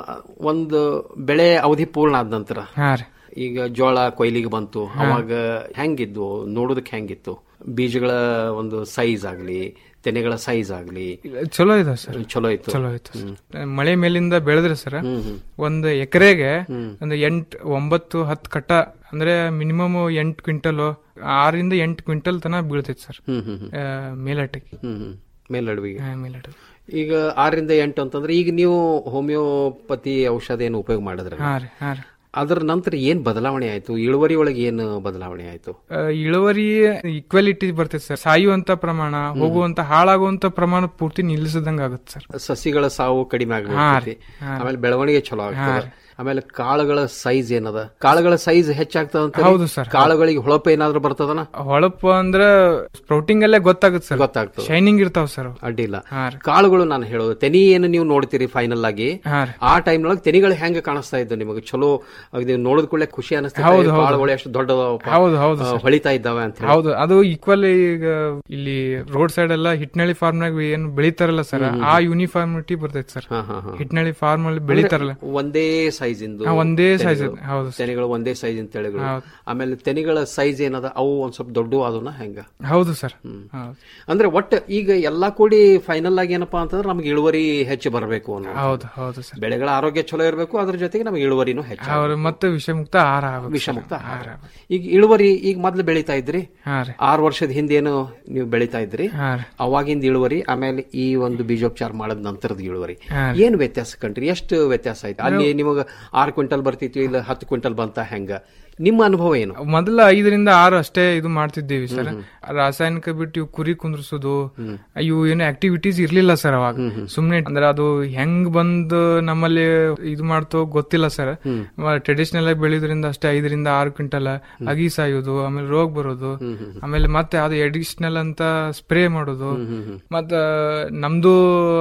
ಒಂದು ಬೆಳೆ ಅವಧಿ ಪೂರ್ಣ ಆದ ನಂತರ ಹಾ ರೀ ಈಗ ಜೋಳ ಕೊಯ್ಲಿಗೆ ಬಂತು ಅವಾಗ ಹೆಂಗಿದ್ವು ನೋಡೋದಕ್ಕೆ ಹೆಂಗಿತ್ತು ಬೀಜಗಳ ಒಂದು ಸೈಜ್ ಆಗ್ಲಿ ತೆನೆಗಳ ಸೈಜ್ ಆಗ್ಲಿ ಚಲೋ ಇದೆ ಸರ್ ಚಲೋ ಇತ್ತು ಚಲೋ ಆಯ್ತು ಸರ್. ಮಳೆ ಮೇಲಿಂದ ಬೆಳೆದ್ರೆ ಸರ್ ಒಂದು ಎಕರೆಗೆ ಒಂದು ಎಂಟ್ ಒಂಬತ್ತು ಹತ್ತು ಕಟ್ಟ ಅಂದ್ರೆ ಮಿನಿಮಮ್ ಎಂಟು ಕ್ವಿಂಟಲ್ ಆರಿಂದ ಎಂಟು ಕ್ವಿಂಟಲ್ ತನ ಬೀಳ್ತೈತಿ ಸರ್ ಹ್ಮ್ ಹ್ಮ್ ಹ್ಮ್. ಆ, ಮೇಲಟ್ಟಿಗೆ ಹ್ಮ್ ಹ್ಮ್. ಮೇಲಡುವಿಗೆ ಹಾ, ಮೇಲಡುವಿಗೆ ಈಗ ಆರರಿಂದ ಎಂಟು ಅಂತಂದ್ರೆ ಈಗ ನೀವು ಹೋಮಿಯೋಪತಿ ಔಷಧ ಏನು ಉಪಯೋಗ ಮಾಡಿದ್ರೆ ಹಾ ರೀ ಹಾ ರೀ ಅದರ ನಂತರ ಏನ್ ಬದಲಾವಣೆ ಆಯ್ತು ಇಳುವರಿ ಒಳಗೆ ಏನು ಬದಲಾವಣೆ ಆಯ್ತು ಆ, ಇಳುವರಿ ಈಕ್ವಾಲಿಟಿ ಬರ್ತೈತೆ ಸರ್ ಸಾಯುವಂತ ಪ್ರಮಾಣ ಹೋಗುವಂತ ಹಾಳಾಗುವಂತ ಪ್ರಮಾಣ ಪೂರ್ತಿ ನಿಲ್ಲಿಸದಂಗ ಆಗುತ್ತೆ ಸರ್ ಸಸಿಗಳ ಸಾವು ಕಡಿಮೆ ಹಾ ಆಗಬೇಕು ರೀ, ಹಾ ರೀ. ಆಮೇಲೆ ಬೆಳವಣಿಗೆ ಚಲೋ ಹಾ ಆಗ್ತದೆ ಆಮೇಲೆ ಕಾಳುಗಳ ಸೈಜ್ ಏನದ ಕಾಳುಗಳ ಸೈಜ್ ಹೆಚ್ಚಾಗ್ತದ ಅಂತ ಹೌದು ಸರ್. ಕಾಳುಗಳಿಗೆ ಹೊಳಪು ಏನಾದ್ರೂ ಬರ್ತದನ ಹೊಳಪು ಅಂದ್ರ ಸ್ಪ್ರೌಟಿಂಗ್ ಅಲ್ಲೇ ಗೊತ್ತಾಗುತ್ತೆ ಸರ್ ಗೊತ್ತಾಗ್ತದೆ ಶೈನಿಂಗ್ ಇರ್ತಾವ ಸರ್ ಅಡ್ಡಿಲ್ಲ ಹಾ ರೀ. ಕಾಳುಗಳು ನಾನು ಹೇಳೋದು ತೆನಿ ಏನು ನೀವು ನೋಡ್ತೀರಿ ಫೈನಲ್ ಆಗಿ ಹಾ ರೀ. ಆ ಟೈಮ್ ನೊಳಗೆ ತೆನಿಗಳು ಹೆಂಗ ಕಾಣಿಸ್ತಾ ಇದ್ದು ನಿಮಗೆ ಚಲೋ ಅದ್ ನೀವು ನೋಡಿದ ಕೂಡಲೇ ಖುಷಿ ಅನಿಸ್ತದೆ ಹೌದು, ಹೌದು. ಕಾಳುಗಳು ಎಷ್ಟು ದೊಡ್ಡದವಪ್ಪ ಹೌದು, ಹೌದು, ಆ, ಸರ್. ಹೊಳಿತಾ ಇದ್ದಾವೆ ಅಂತ ಹೇಳಿ. ಹೌದು ಅದು ಈಕ್ವಲ್ ಈಗ ಇಲ್ಲಿ ರೋಡ್ ಸೈಡ್ ಎಲ್ಲ ಹಿಟ್ನಳ್ಳಿ ಫಾರ್ಮ್ ನಾಗ ಏನ್ ಬೆಳಿತಾರಲ್ಲ ಸರ್ ಆ ಯೂನಿಫಾರ್ಮಿಟಿ ಬರ್ತೈತಿ ಸರ್ ಹಾ, ಹಾ, ಹಾ. ಹಿಟ್ನಳ್ಳಿ ಫಾರ್ಮ್ ಅಲ್ಲಿ ಬೆಳಿತಾರಲ್ಲ ಒಂದೇ ಸೈಜ್ ಸೈಜ್ ಇಂದು ಹಾ, ಒಂದೇ size ತೆನೆಗಳು. ಇದೆ. ಹೌದು ಸರ್. ತೆನೆಗಳು ಒಂದೇ ಸೈಜ್ ತೆಳೆಗಳು ಹೌದು. ಆಮೇಲೆ ತೆನೆಗಳ ಸೈಜ್ ಏನದ ಅವು ಒಂದ್ ಸ್ವಲ್ಪ ದೊಡ್ಡ ಆದನ ಹೆಂಗ ಹೌದು ಸರ್ ಹೌದು ಅಂದ್ರೆ ಒಟ್ಟ ಈಗ ಎಲ್ಲಾ ಕೂಡಿ ಫೈನಲ್ ಆಗಿ ಏನಪ್ಪಾ ಅಂತಂದ್ರೆ ನಮ್ಗೆ ಇಳುವರಿ ಹೆಚ್ಚು ಬರಬೇಕು ಅನ್ನೋ ಹೌದು ಹೌದು ಸರ್ ಬೆಳೆಗಳ ಆರೋಗ್ಯ ಚಲೋ ಇರಬೇಕು ಅದ್ರ ಜೊತೆಗೆ ನಮ್ಗೆ ಇಳುವರಿನೂ ಹೆಚ್ಚು ಅವ್ರ ಮತ್ತೆ ವಿಷಮುಕ್ತ ಆಹಾರ ಆಗ್ಬೇಕು ಸರ್. ವಿಷಮುಕ್ತ ಆಹಾರ ಈಗ ಇಳುವರಿ ಈಗ ಮೊದ್ಲು ಬೆಳೀತಾ ಇದ್ರಿ ಹಾ ರೀ ಆರು ವರ್ಷದ ಹಿಂದೇನು ನೀವು ಬೆಳೀತಾ ಇದ್ರಿ ಹಾ ರೀ ಅವಾಗಿಂದ ಇಳುವರಿ ಆಮೇಲೆ ಈ ಒಂದು ಬೀಜೋಪಚಾರ ಮಾಡಿದ ನಂತರದ ಇಳುವರಿ ಹಾ. ಏನ್ ವ್ಯತ್ಯಾಸ ಕಂಡ್ರಿ ಎಷ್ಟು ವ್ಯತ್ಯಾಸ ಆಯ್ತು ಅಲ್ಲಿ ನಿಮಗ ಆರು ಕ್ವಿಂಟಲ್ ಬರ್ತಿತ್ತು ಇಲ್ಲ ಹತ್ತು ಕ್ವಿಂಟಲ್ ಬಂತ ಹೆಂಗ ನಿಮ್ಮ ಅನುಭವ ಏನು ಮೊದಲ ಐದರಿಂದ ಆರು ಅಷ್ಟೇ ಇದು ಮಾಡ್ತಿದ್ದೇವಿ ಸರ್ ರಾಸಾಯನಿಕ ಬಿಟ್ಟು ಇವು ಕುರಿ ಕುಂದ್ರಸೋದು ಇವು ಏನು ಆಕ್ಟಿವಿಟೀಸ್ ಇರ್ಲಿಲ್ಲ ಸರ್ ಅವಾಗ ಸುಮ್ನೆ ಅಂದ್ರೆ ಅದು ಹೆಂಗ್ ಬಂದು ನಮ್ಮಲ್ಲಿ ಇದು ಮಾಡ್ತೋ ಗೊತ್ತಿಲ್ಲ ಸರ್ ಟ್ರೆಡಿಷನಲ್ ಆಗಿ ಬೆಳೆಯೋದ್ರಿಂದ ಅಷ್ಟೇ ಐದರಿಂದ ಆರು ಕ್ವಿಂಟಲ್ ಅಗಿ ಸಾಯೋದು ಆಮೇಲೆ ರೋಗ ಬರೋದು ಆಮೇಲೆ ಮತ್ತೆ ಅದು ಎಡಿಷನಲ್ ಅಂತ ಸ್ಪ್ರೇ ಮಾಡೋದು ಮತ್ತ ನಮ್ದು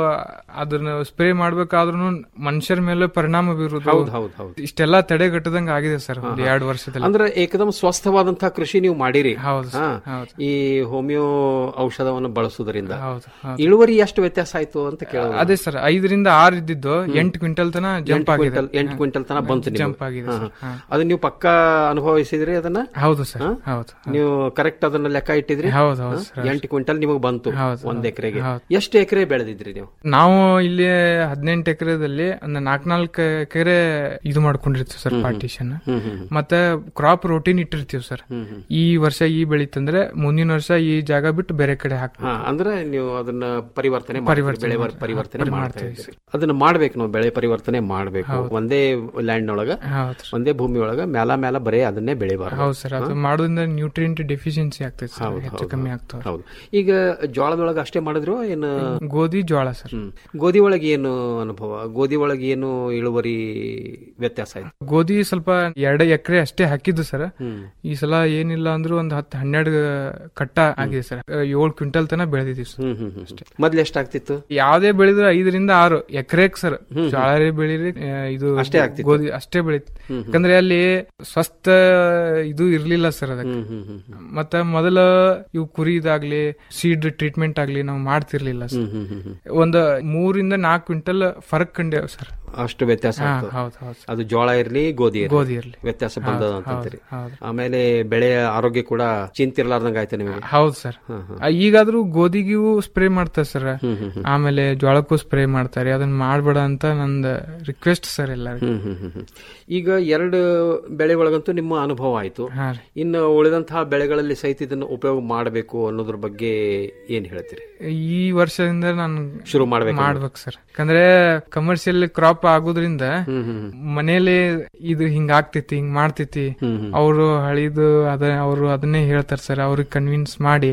ಅದನ್ನ ಸ್ಪ್ರೇ ಮಾಡ್ಬೇಕಾದ್ರೂ ಮನುಷ್ಯರ ಮೇಲೆ ಪರಿಣಾಮ ಬೀರೋದು ಹೌದ್ ಹೌದ್ ಹೌದ್ ಇಷ್ಟೆಲ್ಲ ತಡೆಗಟ್ಟದಂಗ ಆಗಿದೆ ಸರ್ ಒಂದು ಎರಡು ವರ್ಷದಲ್ಲಿ ಅಂದ್ರೆ ಏಕದಮ್ ಸ್ವಸ್ಥವಾದಂತಹ ಕೃಷಿ ನೀವು ಮಾಡಿರಿ ಹೌದು ಹಾ. ಹೌದು. ಈ ಹೋಮಿಯೋ ಔಷಧವನ್ನು ಬಳಸುವುದರಿಂದ ಹೌದು, ಹೌದು. ಇಳುವರಿ ಎಷ್ಟು ವ್ಯತ್ಯಾಸ ಆಯ್ತು ಅಂತ ಕೇಳೋದು ಅದೇ ಸರ್ ಐದರಿಂದ ಆರು ಇದ್ದಿದ್ದು ಎಂಟು ಕ್ವಿಂಟಲ್ ತನ ಜಂಪ್ ಆಗಿದೆ ಕ್ವಿಂಟಲ್ ಎಂಟು ಕ್ವಿಂಟಲ್ ತನ ಬಂತು ನಿಮ್ಗೆ. ಜಂಪ್ ಆಗಿದೆ ಹಾ, ಸರ್. ಹಾ. ಹಾ. ಅದನ್ನ ನೀವು ಪಕ್ಕಾ ಅನುಭವಿಸಿದ್ರಿ ಅದನ್ನ ಹೌದು ಸರ್ ಹಾ? ಹೌದು ನೀವು ಕರೆಕ್ಟ್ ಅದನ್ನ ಲೆಕ್ಕ ಇಟ್ಟಿದ್ರಿ ಹೌದು, ಹೌದು ಹಾ? ಸರ್. ಎಂಟು ಕ್ವಿಂಟಲ್ ನಿಮಗೆ ಬಂತು ಹೌದು, ಒಂದ್ ಹೌದು, ಎಕರೆಗೆ ಹೌದು. ಎಷ್ಟು ಎಕರೆ ಬೆಳೆದಿದ್ರಿ ನೀವು ನಾವು ಇಲ್ಲಿ ಹದಿನೆಂಟು ಎಕರೆದಲ್ಲಿ ಒಂದು ನಾಲ್ಕು ಎಕರೆ ಇದು ಮಾಡ್ಕೊಂಡಿರ್ತೀವಿ ಸರ್ ಪಾರ್ಟಿಷನ್ ಹ್ಮ್, ಹ್ಮ್, ಮತ್ತೆ ಕ್ರಾಪ್ ರೋಟೀನ್ ಇಟ್ಟಿರ್ತೀವಿ ಸರ್ ಈ ವರ್ಷ ಈ ಬೆಳೀತಂದ್ರೆ ಮುಂದಿನ ವರ್ಷ ಈ ಜಾಗ ಬಿಟ್ಟು ಬೇರೆ ಕಡೆ ಹಾಕ್ಬೇಕು ಹಾ, ಅಂದ್ರೆ ನೀವು ಅದನ್ನ ಪರಿವರ್ತನೆ ಮಾಡ್ತೀರಿ, ಪರಿವರ್ತನೆ ಬೆಳೆ ಮಾಡ್ತೀವಿ. ಪರಿವರ್ತನೆ ಪರಿ- ಮಾಡ್ತಾ ಮಾಡ್ತೀವಿ ಇದ್ದೀರಿ. ಅದನ್ನ ಮಾಡ್ಬೇಕು ನಾವು ಬೆಳೆ ಪರಿವರ್ತನೆ ಮಾಡ್ಬೇಕು ಹೌದು. ಒಂದೇ ಲ್ಯಾಂಡ್ ಒಳಗ ಹೌದು ಒಂದೇ ಭೂಮಿ ಒಳಗ ಮೇಲ ಮೇಲ ಬರೇ ಅದನ್ನೇ ಬೆಳಿಬಾರ್ದು ಹೌದು ಸರ್ ಅದು ಮಾಡೋದ್ರಿಂದ ನ್ಯೂಟ್ರಿಯೆಂಟ್ ಡೆಫಿಷಿಯನ್ಸಿ ಆಗ್ತೈತೆ ಸರ್ ಹೌದು, ಹೆಚ್ಚು ಹೌದು, ಕಮ್ಮಿ ಹೌದು. ಆಗ್ತವೆ ಹೌದು ಈಗ ಜೋಳದೊಳಗ ಅಷ್ಟೇ ಮಾಡಿದ್ರು ಏನು ಗೋಧಿ ಜೋಳ ಸರ್ ಹ್ಮ್. ಗೋಧಿ ಒಳಗೆ ಏನು ಅನುಭವ ಗೋಧಿ ಒಳಗೆ ಏನು ಇಳುವರಿ ವ್ಯತ್ಯಾಸ ಆಯ್ತು ಗೋಧಿ ಸ್ವಲ್ಪ ಎರಡು ಎಕರೆ ಅಷ್ಟೇ ಹಾಕಿದ್ದು ಸರ್ ಹ್ಮ್. ಈ ಸಲ ಏನಿಲ್ಲ ಅಂದ್ರೂ ಒಂದ್ ಹತ್ತು ಹನ್ನೆರಡು ಕಟ್ಟ ಆಗಿದೆ ಸರ್ ಏಳು ಕ್ವಿಂಟಲ್ ತನ ಬೆಳೆದಿದ್ದೀವಿ ಸರ್ ಹ್ಮ್ ಹ್ಮ್ ಹ್ಮ್ ಮೊದ್ಲು ಎಷ್ಟಾಗ್ತಿತ್ತು ಯಾವ್ದೇ ಬೆಳೆದ್ರೆ ಐದರಿಂದ ಆರು ಎಕರೆಕ್ ಸರ್ ಜಾಳರಿ ಬೆಳಿರಿ ಆ, ಇದು ಅಷ್ಟೇ ಆಗ್ತಿತ್ತು. ಗೋಧಿ ಅಷ್ಟೇ ಬೆಳೀತಿ ಹ್ಮ್, ಹ್ಮ್. ಯಾಕಂದ್ರೆ ಅಲ್ಲಿ ಸ್ವಸ್ಥ ಇದು ಇರ್ಲಿಲ್ಲ ಸರ್ ಅದಕ್ಕೆ ಹ್ಮ್ ಹ್ಮ್ ಹ್ಮ್ ಹ್ಮ್. ಮತ್ತ ಮೊದಲ ಇವು ಕುರಿ ಇದಾಗ್ಲಿ ಸೀಡ್ ಟ್ರೀಟ್ಮೆಂಟ್ ಆಗ್ಲಿ ನಾವು ಮಾಡ್ತಿರ್ಲಿಲ್ಲ ಸರ್ ಹ್ಮ್ ಹ್ಮ್ ಹ್ಮ್ ಹ್ಮ್. ಒಂದ್ ಮೂರಿಂದ ನಾಲ್ಕು ಕ್ವಿಂಟಲ್ ಫರಕ್ ಕಂಡೇವ್ ಸರ್ ಅಷ್ಟು ವ್ಯತ್ಯಾಸ ಹಾ, ಆಗ್ತದೆ. ಹೌದು, ಹೌದು. ಅದು ಜೋಳ ಇರ್ಲಿ ಗೋಧಿ ಇರ್ಲಿ. ಗೋಧಿ ಇರ್ಲಿ. ವ್ಯತ್ಯಾಸ ಹೌದು, ಬಂದದ ಹೌದು, ಅಂತಂತೀರಿ ಹೌದು. ಆಮೇಲೆ ಬೆಳೆಯ ಆರೋಗ್ಯ ಕೂಡ ಚಿಂತಿರ್ಲಾರ್ದಂಗ ಆಯ್ತು ನಿಮಗೆ ಹೌದು ಸರ್ ಹಾ, ಹಾ. ಆ, ಈಗಾದ್ರೂ ಗೋಧಿಗೂ ಸ್ಪ್ರೇ ಮಾಡ್ತಾರೆ ಸರ್ ಹ್ಮ್, ಹ್ಮ್, ಹ್ಮ್. ಆಮೇಲೆ ಜೋಳಕ್ಕೂ ಸ್ಪ್ರೇ ಮಾಡ್ತಾರೆ ಅದನ್ನ ಮಾಡ್ಬೇಡ ಅಂತ ನಂದು ರಿಕ್ವೆಸ್ಟ್ ಸರ್ ಎಲ್ಲರಿಗೂ ಹ್ಮ್ ಹ್ಮ್ ಹ್ಮ್ ಹ್ಮ್. ಈಗ ಎರಡು ಬೆಳೆ ಒಳಗಂತೂ ನಿಮ್ಮ ಅನುಭವ ಆಯ್ತು ಹಾ ರೀ. ಇನ್ನು ಉಳಿದಂತಹ ಬೆಳೆಗಳಲ್ಲಿ ಸಹಿತ ಇದನ್ನು ಉಪಯೋಗ ಮಾಡಬೇಕು ಅನ್ನೋದ್ರ ಬಗ್ಗೆ ಏನ್ ಹೇಳ್ತೀರಿ ಈ ವರ್ಷದಿಂದ ನಾನು ಶುರು ಮಾಡ್ಬೇಕು ಮಾಡ್ಬೇಕು ಸರ್ ಯಾಕಂದ್ರೆ ಕಮರ್ಷಿಯಲ್ ಕ್ರಾಪ್ ಆಗೋದ್ರಿಂದ ಮನೇಲಿ ಇದು ಹಿಂಗ ಆಗ್ತೈತಿ ಹಿಂಗ್ ಮಾಡ್ತೈತಿ ಅವರು ಹಳಿದು ಅದ ಅವರು ಅದನ್ನೇ ಹೇಳ್ತಾರ ಸರ್ ಅವ್ರಿಗೆ ಕನ್ವಿನ್ಸ್ ಮಾಡಿ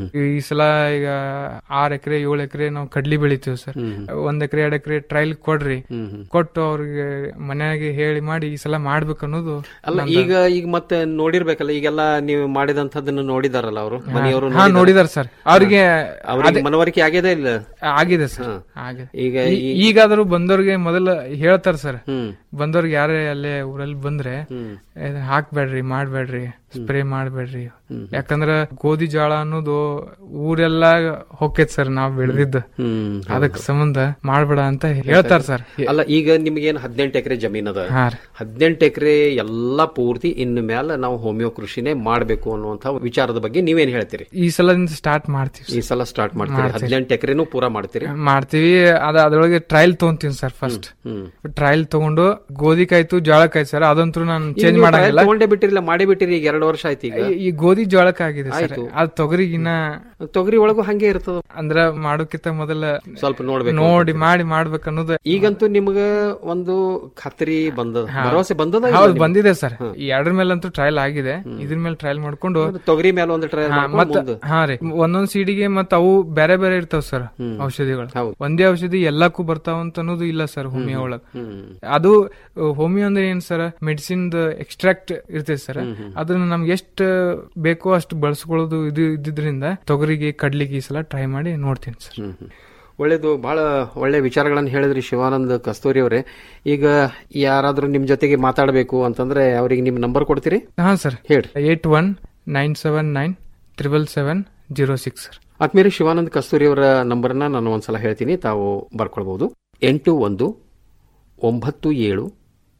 ಈ ಸಲ ಈಗ ಆರ್ ಎಕರೆ ಏಳು ಎಕರೆ ನಾವು ಕಡ್ಲಿ ಬೆಳಿತೀವಿ ಸರ್ ಒಂದ್ ಎಕರೆ ಎರಡ್ ಎಕರೆ ಟ್ರಯಲ್ ಕೊಡ್ರಿ ಕೊಟ್ಟು ಅವ್ರಿಗೆ ಮನೆಯಾಗೆ ಹೇಳಿ ಮಾಡಿ ಈ ಸಲ ಮಾಡ್ಬೇಕು ಅನ್ನೋದು ಅಲ್ಲ ನಂದು- ಈಗ ಈಗ ಮತ್ತೆ ನೋಡಿರ್ಬೇಕಲ್ಲ ಈಗೆಲ್ಲ ನೀವು ಮಾಡಿದಂತದನ್ನ ನೋಡಿದಾರಲ್ಲ ಅವರು ಮನೆಯವರು ಹಾ ನೋಡಿದಾರೆ ಸರ್ ಅವ್ರಿಗೆ ಅವ್ರಿಗೆ ಅದೇ- ಮನವರಿಕೆ ಆಗಿದೆ ಇಲ್ಲ ಆಗಿದೆ ಸರ್ ಆಗಿದೆ ಈಗ ಈ- ಈ- ಈಗಾದ್ರೂ ಬಂದವ್ರಿಗೆ ಮೊದಲ ಹೇಳ್ತಾರ ಸರ್ ಹ್ಮ್. ಬಂದವ್ರಿಗೆ ಯಾರೇ ಅಲ್ಲೇ ಊರಲ್ಲಿ ಬಂದ್ರೆ ಇದ್ ಹಾಕ್ಬೇಡ್ರಿ ಮಾಡ್ಬೇಡ್ರಿ ಸ್ಪ್ರೇ ಮಾಡ್ಬೇಡ್ರಿ ಯಾಕಂದ್ರ ಗೋಧಿ ಜೋಳ ಅನ್ನೋದು ಊರೆಲ್ಲ ಹೊಕ್ಕೈತ್ ಸರ್ ನಾವ್ ಬೆಳೆದಿದ್ದು ಹ್ಮ್, ಅದಕ್ ಸಂಬಂಧ ಮಾಡ್ಬೇಡ ಅಂತ ಹೇಳ್ತಾರ ಸರ್ ಅಲ್ಲ ಈಗ ನಿಮ್ಗೇನ್ ಹದಿನೆಂಟು ಎಕರೆ ಜಮೀನ್ ಅದ ಹಾ ರೀ. ಹದಿನೆಂಟು ಎಕರೆ ಎಲ್ಲಾ ಪೂರ್ತಿ ಇನ್ನು ಮೇಲೆ ನಾವು ಹೋಮಿಯೋ ಕೃಷಿನೇ ಮಾಡ್ಬೇಕು ಅನ್ನುವಂತ ವಿಚಾರದ ಬಗ್ಗೆ ನೀವೇನ್ ಹೇಳ್ತೀರಿ ಈ ಸಲದಿಂದ ಸ್ಟಾರ್ಟ್ ಮಾಡ್ತೀವಿ ಈ ಸಲ ಸ್ಟಾರ್ಟ್ ಮಾಡ್ತೀರಿ ಮಾಡ್ತೀರಿ. ಹದಿನೆಂಟು ಎಕರೆನೂ ಪೂರಾ ಮಾಡ್ತೀರಿ ಮಾಡ್ತೀವಿ ಅದ ಅದ್ರೊಳಗೆ ಟ್ರಯಲ್ ತಗೊಂತೀನಿ ಸರ್ ಫಸ್ಟ್ ಹ್ಮ್. ಟ್ರಯಲ್ ತಗೊಂಡು ಗೋಧಿಕಾಯ್ತು ಜೋಳಕಾಯ್ತು ಸರ್ ಅದಂತೂ ನಾನು ಈಗ ಚೇಂಜ್ ನೀವು ಮಾಡಂಗಿಲ್ಲ ತಗೊಂಡೇ ಬಿಟ್ಟಿರಿಲ್ಲ ಮಾಡೇ ಬಿಟ್ಟಿರಿ ಈಗ ಎರಡು ವರ್ಷ ಆಯ್ತು ಈಗ ಈ- ಈ ಗೋಧಿ ಜೋಳಕ್ಕೆ ಆಗಿದೆ ಸರ್ ಆಯ್ತು. ಅದು ತೊಗರಿಗಿನ್ನ ತೊಗರಿ ಒಳಗೂ ಹಂಗೆ ಇರ್ತದ ಅಂದ್ರ ಮಾಡೋಕ್ಕಿಂತ ಮೊದಲ ಸ್ವಲ್ಪ ನೋಡ್ಬೇಕು ನೋಡಿ ಮಾಡಿ ಮಾಡ್ಬೇಕು ಅನ್ನೋದು ಈಗಂತೂ ನಿಮ್ಗ ಒಂದು ಖಾತ್ರಿ ಬಂದದ ಹಾ. ಭರವಸೆ ಬಂದದ ಇಲ್ಲ ಹೌದು ನಿಮ್ಗೆ? ಬಂದಿದೆ ಸರ್ ಈ ಎರಡರ ಮೇಲಂತೂ ಟ್ರಯಲ್ ಆಗಿದೆ ಇದ್ರ ಮೇಲೆ ಟ್ರಯಲ್ ಮಾಡ್ಕೊಂಡು ತೊಗರಿ ಮೇಲೆ ಒಂದು ಟ್ರಯಲ್ ಹಾ, ಮತ್ತ ಹಾ ರೀ ಒಂದೊಂದ್ ಸೀಡಿಗೆ ಮತ್ತ ಅವು ಬೇರೆ ಬೇರೆ ಇರ್ತಾವ ಸರ್ ಔಷಧಿಗಳು ಒಂದೇ ಔಷಧಿ ಎಲ್ಲಕ್ಕೂ ಬರ್ತಾವ ಅಂತ ಅನ್ನೋದು ಇಲ್ಲ ಸರ್ ಹೋಮಿಯೋ ಒಳಗ್ ಅದು ಹೋಮಿಯೋ ಅಂದ್ರೆ ಏನ್ ಸರ್ ಮೆಡಿಸಿನ್ ಎಕ್ಸ್ಟ್ರಾಕ್ಟ್ ಇರ್ತೈತೆ ಸರ್ ಅದನ್ನ ನಮ್ಗೆ ಎಷ್ಟು ಬೇಕೋ ಅಷ್ಟು ಬಳಸ್ಕೊಳ್ಳೋದು ಇದು ಇದ್ದಿದ್ರಿಂದ ತೊಗರಿಗೆ ಕಡ್ಲಿಗೆ ಈ ಸಲ ಟ್ರೈ ಮಾಡಿ ನೋಡ್ತೀನಿ ಸರ್ ಒಳ್ಳೇದು ಬಹಳ ಒಳ್ಳೆ ವಿಚಾರಗಳನ್ನು ಹೇಳಿದ್ರಿ ಶಿವಾನಂದ್ ಕಸ್ತೂರಿ ಅವರೇ ಈಗ ಯಾರಾದ್ರೂ ನಿಮ್ ಜೊತೆಗೆ ಮಾತಾಡಬೇಕು ಅಂತಂದ್ರೆ ಅವ್ರಿಗೆ ನಿಮ್ ನಂಬರ್ ಕೊಡ್ತೀರಿ ಹಾ ಸರ್ ಹೇಳ್ರಿ eight one nine seven nine triple seven zero six sir ಆತ್ಮೀಯರೇ ಶಿವಾನಂದ್ ಕಸ್ತೂರಿ ಅವರ ನಂಬರ್ನ ನಾನು ಒಂದ್ಸಲ ಹೇಳ್ತೀನಿ ತಾವು ಬರ್ಕೊಳ್ಬಹುದು ಎಂಟು ಒಂದು ಒಂಬತ್ತು ಏಳು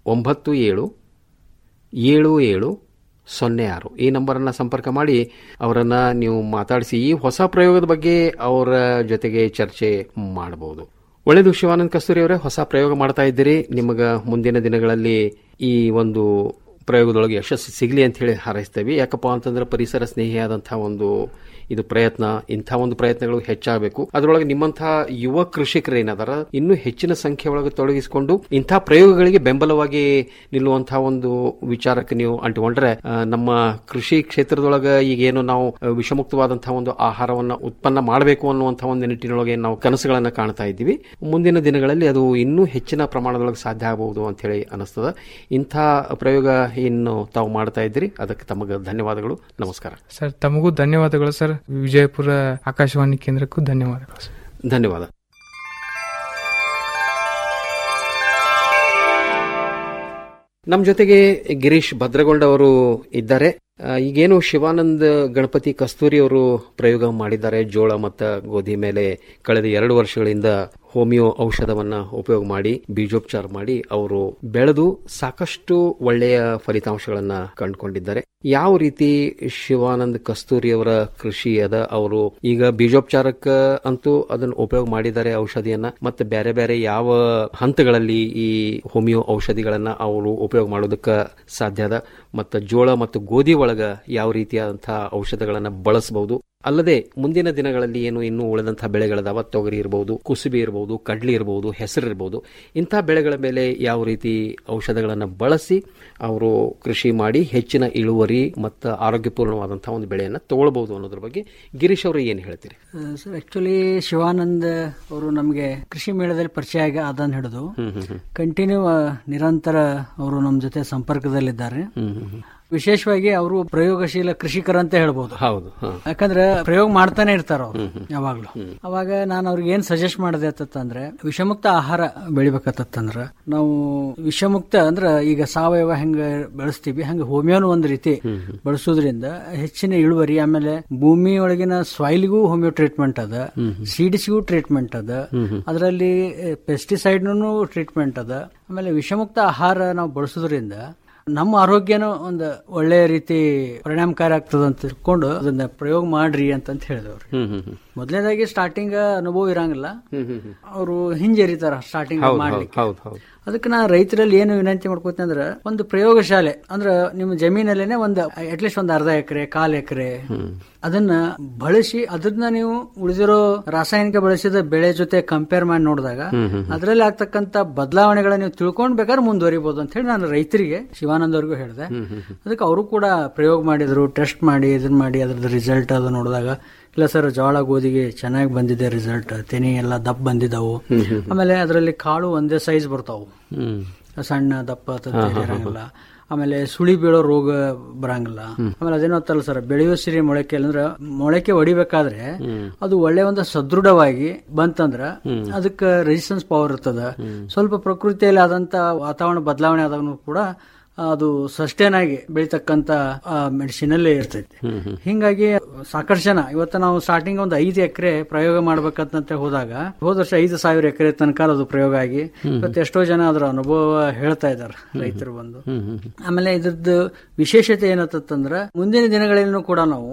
ಒಂಬತ್ತು ಏಳು ಏಳು ಏಳು ಸೊನ್ನೆ ಆರು ಈ ನಂಬರನ್ನು ಸಂಪರ್ಕ ಮಾಡಿ ಅವರನ್ನು ನೀವು ಮಾತಾಡಿಸಿ ಈ ಹೊಸ ಪ್ರಯೋಗದ ಬಗ್ಗೆ ಅವರ ಜೊತೆಗೆ ಚರ್ಚೆ ಮಾಡಬಹುದು ಒಳ್ಳೆಯದು ಶಿವಾನಂದ್ ಕಸ್ತೂರಿ ಅವರೇ ಹೊಸ ಪ್ರಯೋಗ ಮಾಡ್ತಾ ಇದ್ದೀರಿ ನಿಮಗೆ ಮುಂದಿನ ದಿನಗಳಲ್ಲಿ ಈ ಒಂದು ಪ್ರಯೋಗದೊಳಗೆ ಯಶಸ್ಸು ಸಿಗಲಿ ಅಂತ ಹೇಳಿ ಹಾರೈಸ್ತೇವೆ ಯಾಕಪ್ಪ ಅಂತಂದ್ರೆ ಪರಿಸರ ಸ್ನೇಹಿಯಾದಂತಹ ಒಂದು ಇದು ಪ್ರಯತ್ನ ಇಂಥ ಒಂದು ಪ್ರಯತ್ನಗಳು ಹೆಚ್ಚಾಗಬೇಕು ಅದರೊಳಗೆ ನಿಮ್ಮಂತಹ ಯುವ ಕೃಷಿಕರು ಏನದಾರ ಇನ್ನೂ ಹೆಚ್ಚಿನ ಸಂಖ್ಯೆ ಒಳಗೆ ತೊಡಗಿಸಿಕೊಂಡು ಇಂಥ ಪ್ರಯೋಗಗಳಿಗೆ ಬೆಂಬಲವಾಗಿ ನಿಲ್ಲುವಂತಹ ಒಂದು ವಿಚಾರಕ್ಕೆ ನೀವು ಅಂಟಿಕೊಂಡ್ರೆ ಆ, ನಮ್ಮ ಕೃಷಿ ಕ್ಷೇತ್ರದೊಳಗೆ ಈಗ ಏನು ನಾವು ಆ, ವಿಷಮುಕ್ತವಾದಂತಹ ಒಂದು ಆಹಾರವನ್ನ ಉತ್ಪನ್ನ ಮಾಡಬೇಕು ಅನ್ನುವಂತಹ ಒಂದು ನಿಟ್ಟಿನೊಳಗೆ ನಾವು ಕನಸುಗಳನ್ನ ಕಾಣ್ತಾ ಇದ್ದೀವಿ ಮುಂದಿನ ದಿನಗಳಲ್ಲಿ ಅದು ಇನ್ನೂ ಹೆಚ್ಚಿನ ಪ್ರಮಾಣದೊಳಗೆ ಸಾಧ್ಯ ಆಗಬಹುದು ಅಂತ ಹೇಳಿ ಅನಿಸ್ತದ ಇಂಥ ಪ್ರಯೋಗ ಇನ್ನು ತಾವು ಮಾಡ್ತಾ ಇದ್ದೀರಿ ಅದಕ್ಕೆ ತಮಗೆ ಧನ್ಯವಾದಗಳು ನಮಸ್ಕಾರ ಸರ್ ತಮಗೂ ಧನ್ಯವಾದಗಳು ಸರ್ ವಿಜಯಪುರ ಆಕಾಶವಾಣಿ ಕೇಂದ್ರಕ್ಕೂ ಧನ್ಯವಾದಗಳು ಸರ್ ಧನ್ಯವಾದ ನಮ್ಮ ಜೊತೆಗೆ ಗಿರೀಶ್ ಭದ್ರಗೊಂಡ ಅವರು ಇದ್ದಾರೆ ಆ, ಈಗೇನು ಶಿವಾನಂದ್ ಗಣಪತಿ ಕಸ್ತೂರಿ ಅವರು ಪ್ರಯೋಗ ಮಾಡಿದ್ದಾರೆ ಜೋಳ ಮತ್ತು ಗೋಧಿ ಮೇಲೆ ಕಳೆದ ಎರಡು ವರ್ಷಗಳಿಂದ ಹೋಮಿಯೋ ಔಷಧವನ್ನ ಉಪಯೋಗ ಮಾಡಿ ಬೀಜೋಪಚಾರ ಮಾಡಿ ಅವರು ಬೆಳೆದು ಸಾಕಷ್ಟು ಒಳ್ಳೆಯ ಫಲಿತಾಂಶಗಳನ್ನ ಕಂಡುಕೊಂಡಿದ್ದಾರೆ ಯಾವ ರೀತಿ ಶಿವಾನಂದ್ ಕಸ್ತೂರಿ ಅವರ ಕೃಷಿ ಅದ ಅವರು ಈಗ ಬೀಜೋಪಚಾರಕ್ಕ ಅಂತೂ ಅದನ್ನ ಉಪಯೋಗ ಮಾಡಿದ್ದಾರೆ ಔಷಧಿಯನ್ನ ಮತ್ತೆ ಬೇರೆ ಬೇರೆ ಯಾವ ಹಂತಗಳಲ್ಲಿ ಈ ಹೋಮಿಯೋ ಔಷಧಿಗಳನ್ನ ಅವರು ಉಪಯೋಗ ಮಾಡೋದಕ್ಕೆ ಸಾಧ್ಯ ಅದ ಮತ್ತು ಜೋಳ ಮತ್ತು ಗೋಧಿ ಒಳಗ ಯಾವ ರೀತಿಯಾದಂತಹ ಔಷಧಗಳನ್ನ ಬಳಸಬಹುದು ಅಲ್ಲದೆ ಮುಂದಿನ ದಿನಗಳಲ್ಲಿ ಏನು ಇನ್ನೂ ಉಳಿದಂತಹ ಬೆಳೆಗಳದಾವ ತೊಗರಿ ಇರಬಹುದು ಕುಸುಬಿ ಇರಬಹುದು ಕಡ್ಲಿ ಇರಬಹುದು ಹೆಸರು ಇರಬಹುದು ಇಂಥ ಬೆಳೆಗಳ ಮೇಲೆ ಯಾವ ರೀತಿ ಔಷಧಗಳನ್ನು ಬಳಸಿ ಅವರು ಕೃಷಿ ಮಾಡಿ ಹೆಚ್ಚಿನ ಇಳುವರಿ ಮತ್ತು ಆರೋಗ್ಯಪೂರ್ಣವಾದಂತಹ ಒಂದು ಬೆಳೆಯನ್ನು ತಗೊಳ್ಬಹುದು ಅನ್ನೋದ್ರ ಬಗ್ಗೆ ಗಿರೀಶ್ ಅವರು ಏನು ಹೇಳ್ತೀರಿ ಸರ್ ಆಕ್ಚುಲಿ ಶಿವಾನಂದ್ ಅವರು ನಮಗೆ ಕೃಷಿ ಮೇಳದಲ್ಲಿ ಪರಿಚಯ ಆಗಿ ಅದನ್ನು ಹಿಡಿದು ಕಂಟಿನ್ಯೂ ನಿರಂತರ ಅವರು ನಮ್ಮ ಜೊತೆ ಸಂಪರ್ಕದಲ್ಲಿದ್ದಾರೆ ವಿಶೇಷವಾಗಿ ಅವರು ಪ್ರಯೋಗಶೀಲ ಕೃಷಿಕರ ಅಂತ ಹೇಳ್ಬೋದು ಹೌದು ಯಾಕಂದ್ರೆ ಪ್ರಯೋಗ ಮಾಡ್ತಾನೆ ಇರ್ತಾರ ಅವ್ರು ಯಾವಾಗ್ಲೂ ಅವಾಗ ನಾನು ಅವ್ರಿಗೆ ಏನ್ ಸಜೆಸ್ಟ್ ಮಾಡಿದೆ ಅಂತಂದ್ರೆ ವಿಷಮುಕ್ತ ಆಹಾರ ಬೆಳಿಬೇಕತ್ತಂದ್ರ ನಾವು ವಿಷಮುಕ್ತ ಅಂದ್ರ ಈಗ ಸಾವಯವ ಹೆಂಗ ಬೆಳೆಸ್ತೀವಿ ಹಂಗ ಹೋಮಿಯೋನು ಒಂದ್ ರೀತಿ ಬಳಸೋದ್ರಿಂದ ಹೆಚ್ಚಿನ ಇಳುವರಿ ಆಮೇಲೆ ಭೂಮಿ ಒಳಗಿನ ಸಾಯಿಲ್ಗೂ ಹೋಮಿಯೋ ಟ್ರೀಟ್ಮೆಂಟ್ ಅದ ಸೀಡ್ಸ್ಗೂ ಟ್ರೀಟ್ಮೆಂಟ್ ಅದ ಅದರಲ್ಲಿ ಪೆಸ್ಟಿಸೈಡ್ನು ಟ್ರೀಟ್ಮೆಂಟ್ ಅದ ಆಮೇಲೆ ವಿಷಮುಕ್ತ ಆಹಾರ ನಾವು ಬಳಸೋದ್ರಿಂದ ನಮ್ಮ ಆರೋಗ್ಯನೂ ಒಂದು ಒಳ್ಳೆಯ ರೀತಿ ಪರಿಣಾಮಕಾರಿ ಆಗ್ತದ ಅಂತ ತಿಳ್ಕೊಂಡು ಅದನ್ನ ಪ್ರಯೋಗ ಮಾಡ್ರಿ ಅಂತಂತ ಹೇಳಿದವ್ರು ಮೊದಲನೇದಾಗಿ ಸ್ಟಾರ್ಟಿಂಗ್ ಅನುಭವ ಇರಂಗಿಲ್ಲ ಅವರು ಹಿಂಜರಿತಾರ ಸ್ಟಾರ್ಟಿಂಗ್ ಹೌದು, ಮಾಡ್ಲಿಕ್ಕೆ ಹೌದು, ಹೌದು. ಅದಕ್ಕೆ ನಾ ರೈತರಲ್ಲಿ ಏನು ವಿನಂತಿ ಮಾಡ್ಕೋತೀನಿ ಅಂದ್ರೆ ಒಂದು ಪ್ರಯೋಗಶಾಲೆ ಅಂದ್ರೆ ನಿಮ್ಮ ಜಮೀನಲ್ಲೇನೆ ಒಂದು ಅಟ್ಲೀಸ್ಟ್ ಒಂದು ಅರ್ಧ ಎಕರೆ ಕಾಲ್ ಎಕರೆ ಅದನ್ನ ಬಳಸಿ ಅದನ್ನ ನೀವು ಉಳಿದಿರೋ ರಾಸಾಯನಿಕ ಬಳಸಿದ ಬೆಳೆ ಜೊತೆ ಕಂಪೇರ್ ಮಾಡಿ ನೋಡಿದಾಗ ಅದರಲ್ಲಿ ಆಗ್ತಕ್ಕಂತ ಬದಲಾವಣೆಗಳನ್ನ ನೀವು ತಿಳ್ಕೊಂಡ್ ಬೇಕಾದ್ರೆ ಮುಂದುವರಿಬಹುದು ಅಂತ ಹೇಳಿ ನಾನು ರೈತರಿಗೆ ಶಿವಾನಂದ್ ಅವ್ರಿಗೂ ಹೇಳಿದೆ ಅದಕ್ಕೆ ಅವರು ಕೂಡ ಪ್ರಯೋಗ ಮಾಡಿದ್ರು ಟೆಸ್ಟ್ ಮಾಡಿ ಇದನ್ನ ಮಾಡಿ ಅದ್ರದ್ದು ರಿಸಲ್ಟ್ ಅದು ನೋಡಿದಾಗ ಇಲ್ಲ ಸರ್ ಜೋಳ ಗೋಧಿಗೆ ಚೆನ್ನಾಗಿ ಬಂದಿದೆ ರಿಸಲ್ಟ್ ತೆನಿ ಎಲ್ಲ ದಪ್ಪ ಬಂದಿದ್ದಾವು ಆಮೇಲೆ ಅದರಲ್ಲಿ ಕಾಳು ಒಂದೇ ಸೈಜ್ ಬರ್ತಾವು ಸಣ್ಣ ದಪ್ಪ ತಂತಿ ಇರಂಗಿಲ್ಲ ಆಮೇಲೆ ಸುಳಿ ಬೀಳೋ ರೋಗ ಬರಂಗಿಲ್ಲ ಆಮೇಲೆ ಅದೇನೋ ಅಂತಲ್ಲ ಸರ್ ಬೆಳೆಯೋ ಸಿರಿ ಮೊಳಕೆ ಅಂದ್ರೆ ಮೊಳಕೆ ಹೊಡಿಬೇಕಾದ್ರೆ ಅದು ಒಳ್ಳೆ ಒಂದು ಸದೃಢವಾಗಿ ಬಂತಂದ್ರ ಅದಕ್ಕೆ ರೆಸಿಸ್ಟೆನ್ಸ್ ಪವರ್ ಇರ್ತದ ಸ್ವಲ್ಪ ಪ್ರಕೃತಿಯಲ್ಲಿ ಆದಂತ ವಾತಾವರಣ ಬದಲಾವಣೆ ಆದಾಗೂ ಕೂಡ ಅದು ಸಸ್ಟೇನ್ ಆಗಿ ಬೆಳಿತಕ್ಕಂತ ಮೆಡಿಸಿನ್ ಅಲ್ಲಿ ಇರ್ತೈತಿ ಹಿಂಗಾಗಿ ಸಾಕಷ್ಟು ಜನ ಇವತ್ತು ನಾವು ಸ್ಟಾರ್ಟಿಂಗ್ ಒಂದು ಐದು ಎಕರೆ ಪ್ರಯೋಗ ಮಾಡ್ಬೇಕಂತ ಹೋದಾಗ ಹೋದ ವರ್ಷ ಐದು ಸಾವಿರ ಎಕರೆ ತನಕ ಅದು ಪ್ರಯೋಗ ಆಗಿ ಇವತ್ತು ಎಷ್ಟೋ ಜನ ಅದರ ಅನುಭವ ಹೇಳ್ತಾ ಇದ್ದಾರೆ ರೈತರು ಬಂದು ಆಮೇಲೆ ಇದ್ರದ್ದು ವಿಶೇಷತೆ ಏನತ್ತಂದ್ರ ಮುಂದಿನ ದಿನಗಳಲ್ಲೂ ಕೂಡ ನಾವು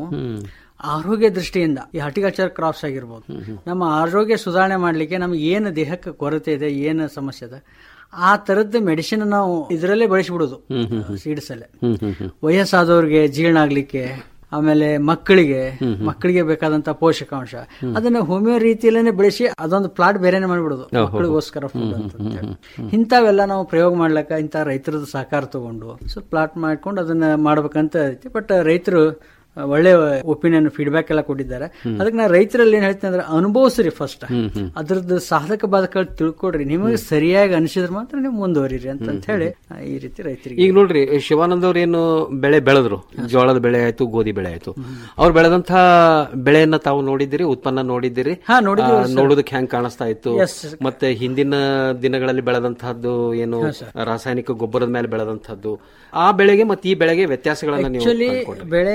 ಆರೋಗ್ಯ ದೃಷ್ಟಿಯಿಂದ ಈ ಹಾರ್ಟಿಕಲ್ಚರ್ ಕ್ರಾಪ್ಸ್ ಆಗಿರ್ಬೋದು ನಮ್ಮ ಆರೋಗ್ಯ ಸುಧಾರಣೆ ಮಾಡ್ಲಿಕ್ಕೆ ನಮ್ಗೆ ಏನು ದೇಹಕ್ಕೆ ಕೊರತೆ ಇದೆ ಏನು ಸಮಸ್ಯೆ ಇದೆ ಆ ತರದ್ದು ಮೆಡಿಸಿನ್ ನಾವು ಇದರಲ್ಲೇ ಬಳಸಿಬಿಡೋದು ಸೀಡ್ಸ್ ಅಲ್ಲೇ ವಯಸ್ಸಾದವ್ರಿಗೆ ಜೀರ್ಣ ಆಗ್ಲಿಕ್ಕೆ ಆಮೇಲೆ ಮಕ್ಕಳಿಗೆ ಮಕ್ಕಳಿಗೆ ಬೇಕಾದಂತ ಪೋಷಕಾಂಶ ಅದನ್ನ ಹೋಮಿಯೋ ರೀತಿಯಲ್ಲೇ ಬೆಳೆಸಿ ಅದೊಂದು ಪ್ಲಾಟ್ ಬೇರೆನೆ ಮಾಡಿಬಿಡೋದು ಮಕ್ಕಳಿಗೋಸ್ಕರ ಫುಡ್ ಅಂತ ಹೇಳಿ. ಇಂಥವೆಲ್ಲ ನಾವು ಪ್ರಯೋಗ ಮಾಡ್ಲಕ್ಕ ಇಂಥ ರೈತರದ್ದು ಸಹಕಾರ ತಗೊಂಡು ಸ್ವಲ್ಪ ಪ್ಲಾಟ್ ಮಾಡ್ಕೊಂಡು ಅದನ್ನ ಮಾಡ್ಬೇಕಂತ ಐತಿ ಬಟ್ ರೈತರು ಒಳ್ಳೆ ಒಪಿನಿಯನ್ ಫೀಡ್ಬ್ಯಾಕ್ ಎಲ್ಲ ಕೊಟ್ಟಿದ್ದಾರೆ ಅದಕ್ಕೆ ನಾ ರೈತರಲ್ಲಿ ಏನ್ ಹೇಳ್ತೀನಿ ಅಂದ್ರೆ ಅನುಭವಿಸ್ರಿ ಫಸ್ಟ್ ಅದ್ರದ್ದು ಸಾಧಕ ಬಾಧಕಗಳು ತಿಳ್ಕೊಡ್ರಿ ನಿಮಗೆ ಸರಿಯಾಗಿ ಅನಿಸಿದ್ರೆ ಮಾತ್ರ ನೀವು ಮುಂದುವರಿರಿ ಅಂತ ಹೇಳಿ ಈ ರೀತಿ ರೈತರಿಗೆ ಈಗ ನೋಡ್ರಿ ಶಿವಾನಂದ್ ಅವ್ರು ಏನು ಬೆಳೆ ಬೆಳೆದ್ರು ಜೋಳದ ಬೆಳೆ ಆಯ್ತು ಗೋಧಿ ಬೆಳೆ ಆಯ್ತು ಅವ್ರು ಬೆಳೆದಂತ ಬೆಳೆಯನ್ನ ತಾವು ನೋಡಿದ್ದೀರಿ ಉತ್ಪನ್ನ ನೋಡಿದ್ದೀರಿ ಹಾ, ನೋಡಿದ್ದೀವಿ ಆ, ಸರ್. ನೋಡೋದಕ್ಕೆ ಹೆಂಗ್ ಕಾಣಿಸ್ತಾ ಇತ್ತು Yes, sir. ಮತ್ತೆ ಹಿಂದಿನ ದಿನಗಳಲ್ಲಿ ಬೆಳೆದಂತಹದ್ದು ಏನು ರಾಸಾಯನಿಕ ಗೊಬ್ಬರದ ಮೇಲೆ ಬೆಳೆದಂತಹದ್ದು ಆ ಬೆಳೆಗೆ ಮತ್ತೆ ಈ ಬೆಳೆಗೆ ವ್ಯತ್ಯಾಸಗಳನ್ನ ನೀವು ಆಕ್ಚುಲಿ ಕಂಡ್ಕೊಂಡ್ರಿ. ಬೆಳೆ ಅಂದ್ರೆ ಇದ್ರ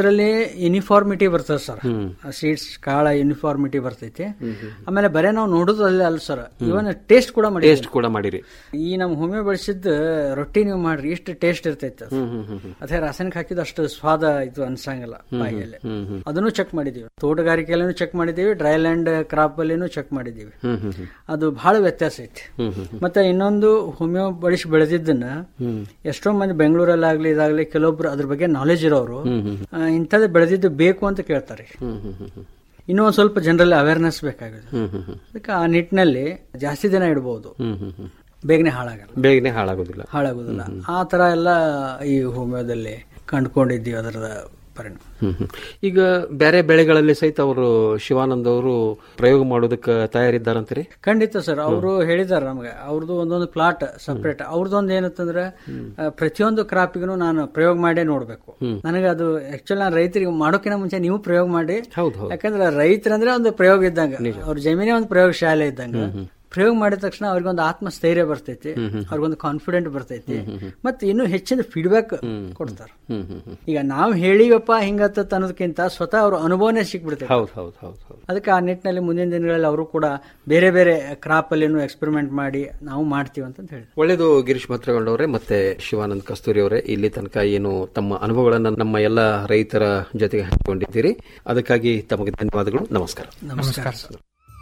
ಅದರಲ್ಲಿ ಯೂನಿಫಾರ್ಮಿಟಿ ಬರ್ತದೆ ಸರ್ ಸೀಡ್ಸ್ ಕಾಳ ಯೂನಿಫಾರ್ಮಿಟಿ ಬರ್ತೈತಿ ಆಮೇಲೆ ಬರೇ ನಾವು ನೋಡುದು ಅಲ್ಲ ಅಲ್ಲ ಸರ್ ಇವನ್ ಟೇಸ್ಟ್ ಕೂಡ ಮಾಡಿ ಟೇಸ್ಟ್ ಕೂಡ ಮಾಡಿರಿ ಈ ನಮ್ಮ ಹೋಮಿಯೋ ಬಳಸಿದ ರೊಟ್ಟಿ ನೀವು ಮಾಡ್ರಿ ಇಷ್ಟು ಟೇಸ್ಟ್ ಇರ್ತೈತೆ ಅದು. ಹ್ಮ್, ಹ್ಮ್, ಹ್ಮ್, ಹ್ಮ್. ಅದೇ ರಾಸಾಯನಿಕ ಹಾಕಿದ ಅಷ್ಟು ಸ್ವಾದ ಇದು ಅನ್ಸಂಗಿಲ್ಲ ಹ್ಮ್, ಬಾಯಲ್ಲಿ ಹ್ಮ್, ಹ್ಮ್. ಅದನ್ನು ಚೆಕ್ ಮಾಡಿದೀವಿ ತೋಟಗಾರಿಕೆಯಲ್ಲೂ ಚೆಕ್ ಮಾಡಿದೀವಿ ಡ್ರೈ ಲ್ಯಾಂಡ್ ಕ್ರಾಪ್ ಅಲ್ಲಿನೂ ಚೆಕ್ ಮಾಡಿದೀವಿ ಹ್ಮ್, ಹ್ಮ್, ಹ್ಮ್. ಅದು ಬಹಳ ವ್ಯತ್ಯಾಸ ಐತಿ ಹ್ಮ್, ಹ್ಮ್, ಹ್ಮ್. ಮತ್ತೆ ಇನ್ನೊಂದು ಹೋಮಿಯೋ ಬಳಸಿ ಬೆಳೆದಿದ್ದನ್ನ ಹ್ಮ್. ಎಷ್ಟೋ ಮಂದಿ ಬೆಂಗಳೂರಲ್ಲಾಗ್ಲಿ ಇದಾಗ್ಲಿ ಕೆಲವೊಬ್ರು ಅದ್ರ ಬಗ್ಗೆ ನಾಲೆಜ್ ಇರೋರು ಹ್ಮ್, ಹ್ಮ್. ಆ, ಇಂಥದ್ದು ಬೆಳೆದಿದ್ದು ಬೇಕು ಅಂತ ಕೇಳ್ತಾರೆ ಹ್ಮ್, ಹ್ಮ್, ಹ್ಮ್, ಹ್ಮ್. ಇನ್ನೂ ಒಂದ್ ಸ್ವಲ್ಪ ಜನರಲ್ಲಿ ಅವೇರ್ನೆಸ್ ಬೇಕಾಗಿದೆ ಹ್ಮ್, ಹ್ಮ್, ಹ್ಮ್. ಅದಕ್ಕೆ ಆ ನಿಟ್ಟಿನಲ್ಲಿ ಜಾಸ್ತಿ ದಿನ ಇಡಬಹುದು ಹ್ಮ್, ಹ್ಮ್, ಹ್ಮ್. ಬೇಗನೆ ಹಾಳಾಗಲ್ಲ ಬೇಗನೆ ಹಾಳಾಗೋದಿಲ್ಲ ಹಾಳಾಗುದಿಲ್ಲ ಆ ತರ ಎಲ್ಲ ಈ ಹೋಮಿಯೋದಲ್ಲಿ ಕಂಡುಕೊಂಡಿದ್ದೀವಿ ಅದರ ಪರಿಣಾಮ ಹ್ಮ್, ಹ್ಮ್. ಈಗ ಬೇರೆ ಬೆಳೆಗಳಲ್ಲಿ ಸಹಿತ ಅವರು ಶಿವಾನಂದ್ ಅವರು ಪ್ರಯೋಗ ಮಾಡೋದಕ್ಕೆ ತಯಾರಿದ್ದಾರಂತೀರಿ ಖಂಡಿತ ಸರ್ ಅವರು ಹೇಳಿದಾರೆ ನಮಗೆ ಅವ್ರದ್ದು ಒಂದೊಂದು ಪ್ಲಾಟ್ ಸಪ್ರೇಟ್ ಅವ್ರದ್ದೊಂದು ಏನಂತಂದ್ರೆ ಆ, ಪ್ರತಿಯೊಂದು ಕ್ರಾಪಿಗೂ ನಾನು ಪ್ರಯೋಗ ಮಾಡೇ ನೋಡ್ಬೇಕು ನನಗೆ ಅದು ಆಕ್ಚುಲಿ ನಾನು ರೈತರಿಗೆ ಮಾಡೋಕಿನ ಮುಂಚೆ ನೀವು ಪ್ರಯೋಗ ಮಾಡಿ ಹೌದು ಹೌದು ಯಾಕಂದ್ರೆ ರೈತರಂದ್ರೆ ಒಂದು ಪ್ರಯೋಗ ಇದ್ದಂಗ ಅವ್ರ ಜಮೀನೇ ಒಂದು ಪ್ರಯೋಗ ಶಾಲೆ ಇದ್ದಂಗ ಪ್ರಯೋಗ ಮಾಡಿದ ತಕ್ಷಣ ಅವ್ರಿಗೊಂದು ಆತ್ಮಸ್ಥೈರ್ಯ ಬರ್ತೈತಿ ಅವ್ರಿಗೊಂದು ಕಾನ್ಫಿಡೆಂಟ್ ಬರ್ತೈತಿ ಮತ್ತೆ ಇನ್ನೂ ಹೆಚ್ಚಿನ ಫೀಡ್ಬ್ಯಾಕ್ ಕೊಡ್ತಾರ ಹ್ಮ್, ಹ್ಮ್, ಹ್ಮ್. ಈಗ ನಾವು ಹೇಳಿವಪ್ಪ ಹಿಂಗತ್ತ ಅನ್ನೋದಕ್ಕಿಂತ ಸ್ವತಃ ಅವ್ರ ಅನುಭವನೇ ಸಿಕ್ಬಿಡ್ತೈತಿ ಹೌದು ಹೌದು ಹೌದು ಹೌದು ಅದಕ್ಕೆ ಆ ನಿಟ್ಟಿನಲ್ಲಿ ಮುಂದಿನ ದಿನಗಳಲ್ಲಿ ಅವರು ಕೂಡ ಬೇರೆ ಬೇರೆ ಕ್ರಾಪ್ ಅಲ್ಲಿ ಎಕ್ಸ್ಪೆರಿಮೆಂಟ್ ಮಾಡಿ ನಾವು ಮಾಡ್ತೀವಿ ಅಂತ ಹೇಳಿ ಒಳ್ಳೆಯದು ಗಿರೀಶ್ ಭತ್ರಗೊಂಡವರೇ ಮತ್ತೆ ಶಿವಾನಂದ್ ಕಸ್ತೂರಿ ಅವರೇ ಇಲ್ಲಿ ತನಕ ಏನು ತಮ್ಮ ಅನುಭವಗಳನ್ನು ನಮ್ಮ ಎಲ್ಲ ರೈತರ ಜೊತೆಗೆ ಹಂಚಿಕೊಂಡಿದ್ದೀರಿ ಅದಕ್ಕಾಗಿ ತಮಗೆ ಧನ್ಯವಾದಗಳು ನಮಸ್ಕಾರ ನಮಸ್ಕಾರ ಸರ್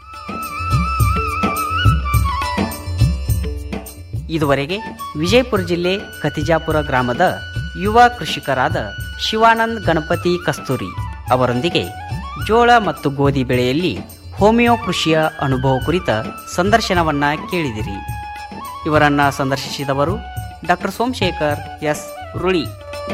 ಇದುವರೆಗೆ ವಿಜಯಪುರ ಜಿಲ್ಲೆ ಕತಿಜಾಪುರ ಗ್ರಾಮದ ಯುವ ಕೃಷಿಕರಾದ ಶಿವಾನಂದ್ ಗಣಪತಿ ಕಸ್ತೂರಿ ಅವರೊಂದಿಗೆ ಜೋಳ ಮತ್ತು ಗೋಧಿ ಬೆಳೆಯಲ್ಲಿ ಹೋಮಿಯೋ ಕೃಷಿಯ ಅನುಭವ ಕುರಿತ ಸಂದರ್ಶನವನ್ನ ಕೇಳಿದಿರಿ ಇವರನ್ನ ಸಂದರ್ಶಿಸಿದವರು ಡಾಕ್ಟರ್ ಸೋಮಶೇಖರ್ ಎಸ್ ರುಳಿ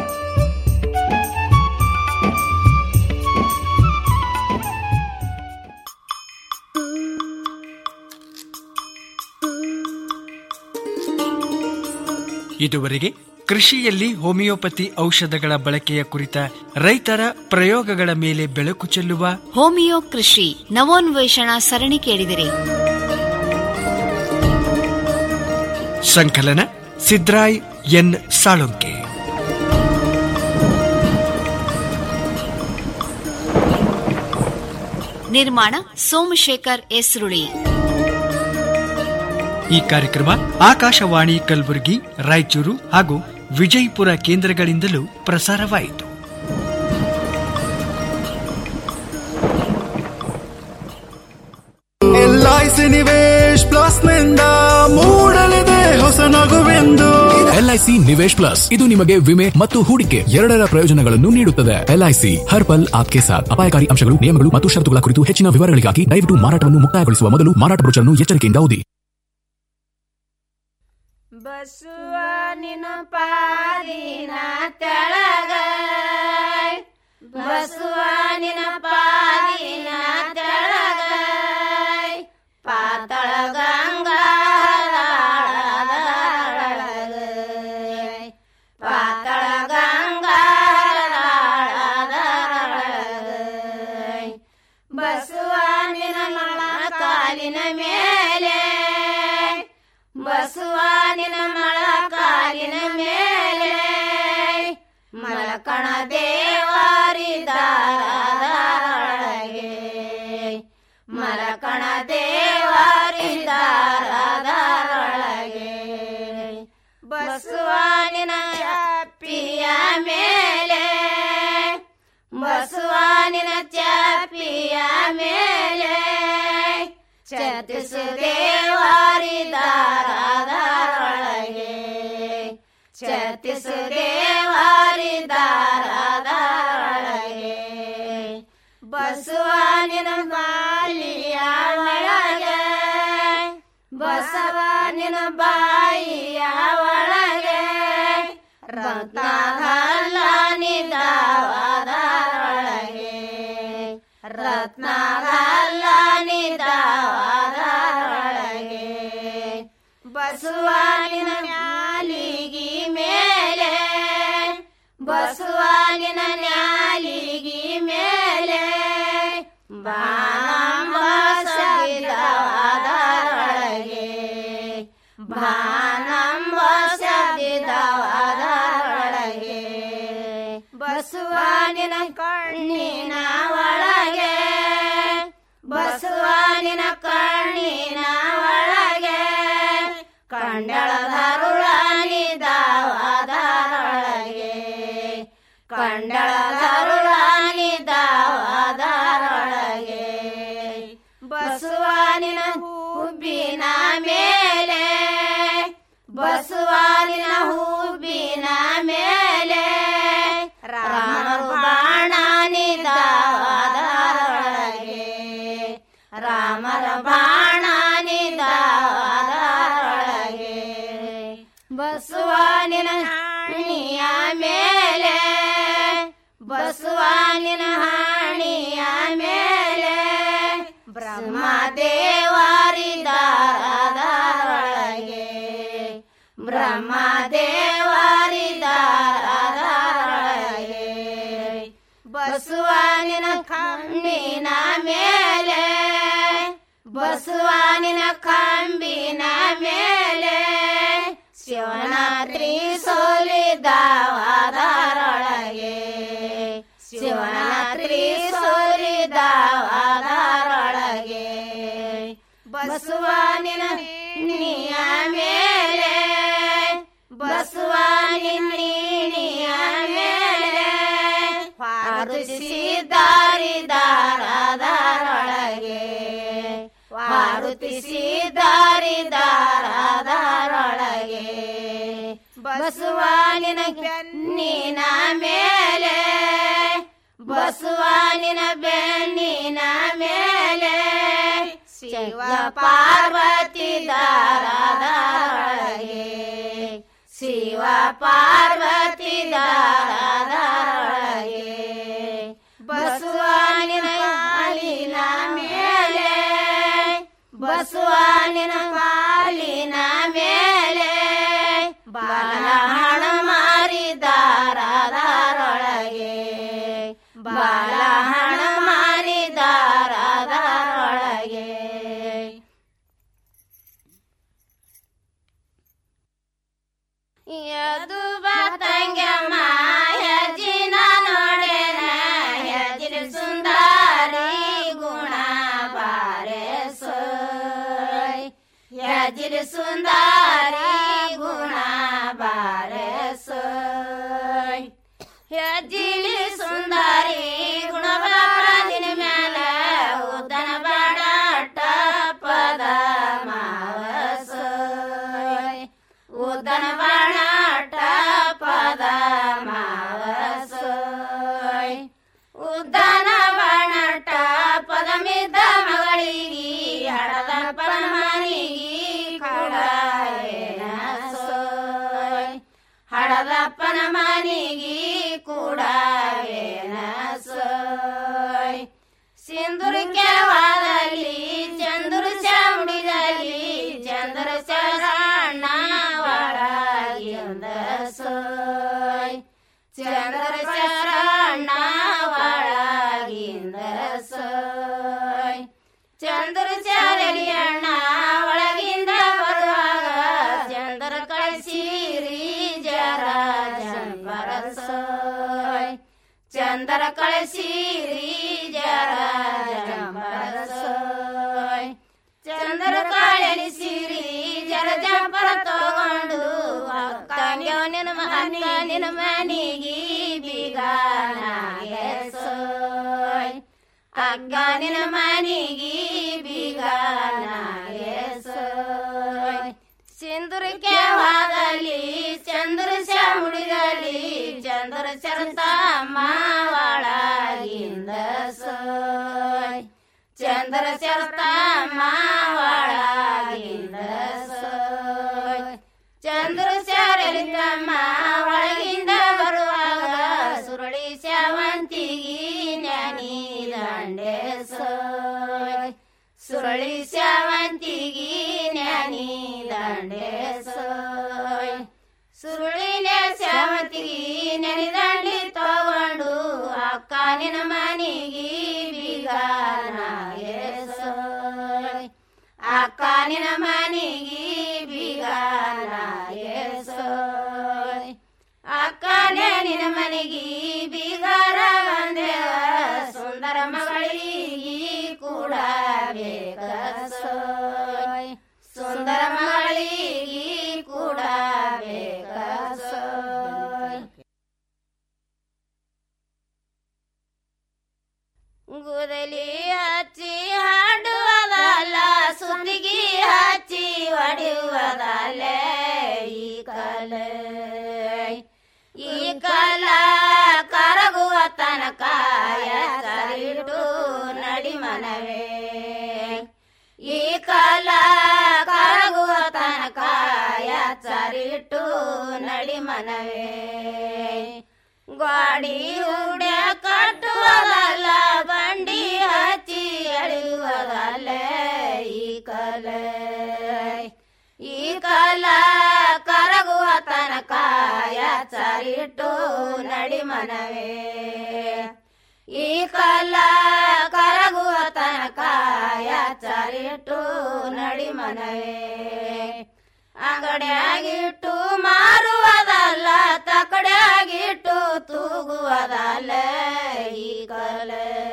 ಇದುವರೆಗೆ ಕೃಷಿಯಲ್ಲಿ ಹೋಮಿಯೋಪತಿ ಔಷಧಗಳ ಬಳಕೆಯ ಕುರಿತ ರೈತರ ಪ್ರಯೋಗಗಳ ಮೇಲೆ ಬೆಳಕು ಚೆಲ್ಲುವ ಹೋಮಿಯೋ ಕೃಷಿ ನವೋನ್ವೇಷಣಾ ಸರಣಿ ಕೇಳಿದಿರಿ ಸಂಕಲನ ಸಿದ್ರಾಯ್ ಎನ್ ಸಾಳುಂಕೆ ನಿರ್ಮಾಣ ಸೋಮಶೇಖರ್ ಎಸ್ರುಳಿ ಈ ಕಾರ್ಯಕ್ರಮ ಆಕಾಶವಾಣಿ ಕಲಬುರಗಿ ರಾಯಚೂರು ಹಾಗೂ ವಿಜಯಪುರ ಕೇಂದ್ರಗಳಿಂದಲೂ ಪ್ರಸಾರವಾಯಿತು ಎಲ್ಐಸಿ ನಿವೇಶ್ ಪ್ಲಸ್ ನಿಂದ ಮೂಡಲಿದೆ ಹೊಸ ನಗುವೆಂದು ಎಲ್ಐಸಿ ನಿವೇಶ್ ಪ್ಲಸ್ ಇದು ನಿಮಗೆ ವಿಮೆ ಮತ್ತು ಹೂಡಿಕೆ ಎರಡರ ಪ್ರಯೋಜನಗಳನ್ನು ನೀಡುತ್ತದೆ ಎಲ್ಐಸಿ ಹರ್ ಪಲ್ ಆಪ್ಕೆ ಸಾಥ್ ಅಪಾಯಕಾರಿ ಅಂಶಗಳು ನಿಯಮಗಳು ಮತ್ತು ಷರತ್ತುಗಳ ಕುರಿತು ಹೆಚ್ಚಿನ ವಿವರಗಳಿಗಾಗಿ ದಯವಿಟ್ಟು ಮಾರಾಟವನ್ನು ಮುಕ್ತಾಯಗೊಳಿಸುವ ಮೊದಲು ಮಾರಾಟ ಬ್ರೋಚರ್ನ್ನು ಎಚ್ಚರಿಕೆಯಿಂದ ಓದಿ ಬಸವನಿನ ಪಾದಿನ ತೆಳಗ ಬಸವನಿನ ಪಾದಿನ ತೆಳಗ ಪಾತಳ ಗಂಗಾ ಪಾತಳ ಗಂಗಾ ಬಸವನಿನ ಮಳ ಕಾಲಿನ ಮೇಲೆ ಬಸವನಿನ ಮಳ ಕಾಲಿನ ಮೇಲೆ ಮಲಕಣ ದೇವರಿದಾರದೊಳಗೆ ಮಲಕಣ ದೇವರಿದಾರದೊಳಗೆ ಬಸವನಿನ ಚಾಪಿಯ ಮೇಲೆ ಬಸವನಿನ ಚಾಪಿಯ ಮೇಲೆ ಚತಿಸು ದೇವರಿದಾರದೊಳಗೆ ಚತಿಸು ದೇವರಿದಾರದೊಳಗೆ ಬಸವನಿನ ಬಾಲಿಯ ಒಳಗೆ ಬಸವನಿನ ಬಾಯಿಯ ಒಳಗೆ ರತ್ನಗಲ್ಲನಿದವದರೊಳಗೆ ರತ್ನಗಲ್ಲನಿದವದರೊಳಗೆ ಬಸವನಿನ ನ್ಯಾಲಿಗಿ ಮೇಲೆ ಬಸವನಿನ ನ್ಯಾಲಿಗಿ ಮೇಲೆ ಬಾನಂಬ ಸವಿದವದರೊಳಗೆ ಬಾನಂಬ ಸವಿದವದರೊಳಗೆ ಬಸವ ಬಸವಾನಿನ ಕಣ್ಣಿನ ಒಳಗೆ ಬಸವಾನಿನ ಕಣ್ಣಿನ ಒಳಗೆ ಕಂಡಳದರುಳಾನಿದಾವದರೊಳಗೆ ಕಂಡಳದರುಳಾನಿದಾವದರೊಳಗೆ ಬಸವಾನಿನ ಹುಬ್ಬಿನ ಮೇಲೆ ಬಸವಾನಿನ ಹುಬ್ಬಿನ ಮೇಲೆ ರಾಮರು ಬಾಣನಿದಾವದರೊಳಗೆ ರಾಮರ ಬಾಣನಿದಾವದರೊಳಗೆ ಬಸವಾನಿನ ಹಣಿಯ ಮೇಲೆ ಬಸವಾನಿನ ಹಣಿಯ ಮೇಲೆ ಬ್ರಹ್ಮ ದೇವರಿದಾರದರೊಳಗೆ ಬ್ರಹ್ಮ ದೇವರಿದಾರದರೊಳಗೆ ಬಸವಾನಿನ ಕಣ್ಣಿನ ಮೇಲೆ ಬಸವಾನಿನ ಕಂಬಿನ ಮೇಲೆ ಶಿವನಾತ್ರಿ ಸೋಲಿದಾವದರೊಳಗೆ ಶಿವನಾತ್ರಿ ಸೋಲಿದಾವದರೊಳಗೆ ಬಸವಾನಿನ ನೀಯ ಮೇಲೆ ಬಸವಾನಿನ ನೀನಿಯ ಮೇಲೆ ಹಾರುತಿಸಿದಾರಿದಾರದರೊಳಗೆ ಹಾರುತಿಸಿದಾರಿದಾರದರೊಳಗೆ ಬಸವಾನಿನ ಬೆನ್ನಿನ ಮೇಲೆ ಬಸವಾನಿನ ಬೆನ್ನಿನ ಮೇಲೆ ಶಿವ ಪಾರ್ವತಿ ದಾರದರೊಳಗೆ ಶಿವ ಪಾರ್ವತಿ ದಾರದರೊಳಗೆ ಬಸವಾನಿನ ಕಾಲಿನ ಮೇಲೆ ಬಸವಾನಿನ ಕಾಲಿನ ಮೇಲೆ ಬಾಲಹಣ ಮಾರಿದಾರದರೊಳಗೆ ಬಾಲಹಣ ಮಾರಿದಾರದರೊಳಗೆ ಯದು ಬತಂಗ ಮಾಯಜಿನ ನೋಡೆನ ಯಜಿನ ಸುಂದರಿ ಗುಣ ಬಾರೆ ಸೋಯ್ ಯಜಿನ ಸುಂದರಿ ಗುಣ ಬಾರೆ ಸೋಯ್ ಯಜಿಲಿ ಸುಂದರಿ ಗುಣವಾದಿನ ಮ್ಯಾಲ ಉದನ ಬಾಡಾಟ ಪದ ಮಾವಸೋಯ್ ಉದನ ಬಾಣಾಟ ಪದ ಮಾವಸೋಯ್ ಉದ್ದನ ಬಾಣಾಟ ಪದ ಮಿದ್ದ ಮಗಳಿಗಿ ಹಡದ ಪರಮನಿಗಿ ಕೂಡೇನ ಸೋಯ್ ಹಡದಪ್ಪನ ಮನಿಗಿ ಕೂಡೇನ ಸೋಯ್ ಸಿಂಧುರಿಕೆ ವಾದಲಿ ಚಂದ್ರ ಚಾಮುಡಿದಲ್ಲಿ ಚಂದ್ರ ಶರಣ ಒಳಗಿಂದ ಸೋಯ್ ಚಂದ್ರ ಶರಣ ಒಳಗಿಂದ ಸೋಯ್ ಚಂದ್ರ ಚಾರಲಿಯಣ್ಣ ಒಳಗಿಂದ ಬರುವಾಗ ಚಂದ್ರ ಕಳಿಸಿರಿ ಜರ ಜಂಬರ ಸೋಯ್ ಚಂದ್ರ ಕಳಿಸಿರಿ ಜರ ಜಂಬರ ಸೋಯ್ ಚಂದ್ರ ಕಳಿಸಿರಿ ಜರ ಜಂಬರ ತಗೊಂಡು ಅಕ್ಕ ನಿನ್ನ ಮನೆ ನಿನ್ನ ಮನೆಗೆ ಬೀಗಾನಾಗೆ ಸೋಯ್ ಅಕ್ಕ ನಿನ್ನ ಮನೆಗೆ ಬೀಗಾನಾಗೆ ಸೋಯ್ ಸಿಂಧುರಕ್ಕೆ ವಾದಲ್ಲಿ ಚಂದ್ರ ಚಾಮುಡಿದಲ್ಲಿ ಚಂದ್ರ ಚರತ ಮಾವಳಗಿಂದ ಸೋಯ್ ಚಂದ್ರ ಚರತ ಮಾವಳಗಿಂದ ಸೋಯ್ ಚಂದ್ರ ಚಾರಲಿಂಗಮ್ಮ ಒಳಗಿಂದ ಬರುವಾಗ ಸುರಳಿ ಶಾವಂತಿಗಿ ಜ್ಞಾನಿ ದಂಡೆ ಸೋಯ್ ಸುರಳಿ ಶಾವಂತಿಗಿ ಜ್ಞಾನಿ ದಂಡೆ ಸೋಯ್ ಸುರುಳಿನ ಶಾವಂತಿಗಿ ನೆನೆದಂಡಿ ತಗೊಂಡು ಅಕ್ಕ ನಿನ್ನ ಮನಿಗಿ ಬೀಗಾನಾಗೆ ಸೋಯ್ ಅಕ್ಕ ನಿನ್ನ ಮನಿಗಿ ಬೀಗಾನಾಗೆ ಸೋಯ್ ಅಕ್ಕ ಬಾನೆ ನಿನ ಮನೆಗಿ ಬೀಗರ ಬಂದೇವ ಸುಂದರ ಮಗಳಿಗೆ ಕೂಡ ಬೇಕ ಸೋಯ್ ಸುಂದರ ಮಗಳಿಗೆ ಕೂಡ ಬೇಕ ಸೋಯ್ ಗುದಲಿ ಹಚ್ಚಿ ಹಾಡುವುದಲ್ಲ ಸುತ್ತಿಗೆ ಹಚ್ಚಿ ಹೊಡೆಯುವುದಲ್ಲ ಈ ಕಲ ಈ ಕಲ ಕರಗುವ ತನಕ ಸರಿಟು ನಡಿ ಮನವೇ ಈ ಕಲ ಕರಗುವ ತನಕ ಸರಿಟು ನಡಿ ಮನವೇ ಗಾಡಿ ಉಡ್ಯ ಕಟ್ಟುವುದಲ್ಲ ಬಂಡಿ ಹಚ್ಚಿ ಎಳೆಯುವುದಲ್ಲ ಈ ಕಲ ಈ ಕಲ ಕರಗುವ ತನಕ ಸರಿಟ್ಟು ನಡಿ ಮನವೇ ಈ ಕಲ ಕರಗುವ ತನಕ ಸರಿಟ್ಟು ನಡಿ ಮನವೇ ಅಂಗಡಿಯಾಗಿಟ್ಟು ಮಾರುವುದಲ್ಲ ತಕಡಿಯಾಗಿಟ್ಟು ತೂಗುವುದಲ್ಲ ಈ ಕಲ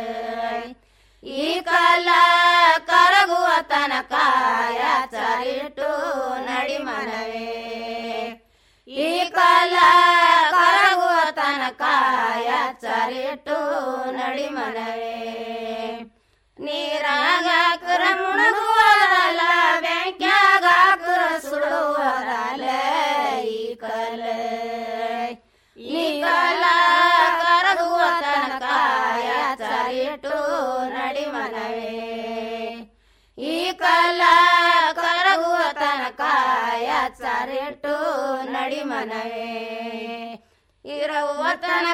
ಈ ಕಲ ಕರಗುವ ತನಕ ಸರಿಟ್ಟು ನಡಿ ಮನವೇ ಈ ಕಲ ಕರಗುವ ತನಕ ಸರಿಟ್ಟು ನಡಿ ಮನವೇ ನೀರಾಗ ಹಾಕುರ ಮುಳುಗುವುದಲ್ಲ ಬೆಂಕ್ಯಾಗ ಹಾಕುರ ಸುಡುವುದಲ್ಲ ಈ ಕಲ ಈ ಕಲ ಕರಗುವ ತನಕ ಸರಿಟ್ಟು ನಡಿ ಮನವೇ ಈ ಕಲ ಕರಗುವ ತನಕ ಸರಿಟ್ಟು ನಡಿ ಮನವೇ ಇರುವ ತನಕ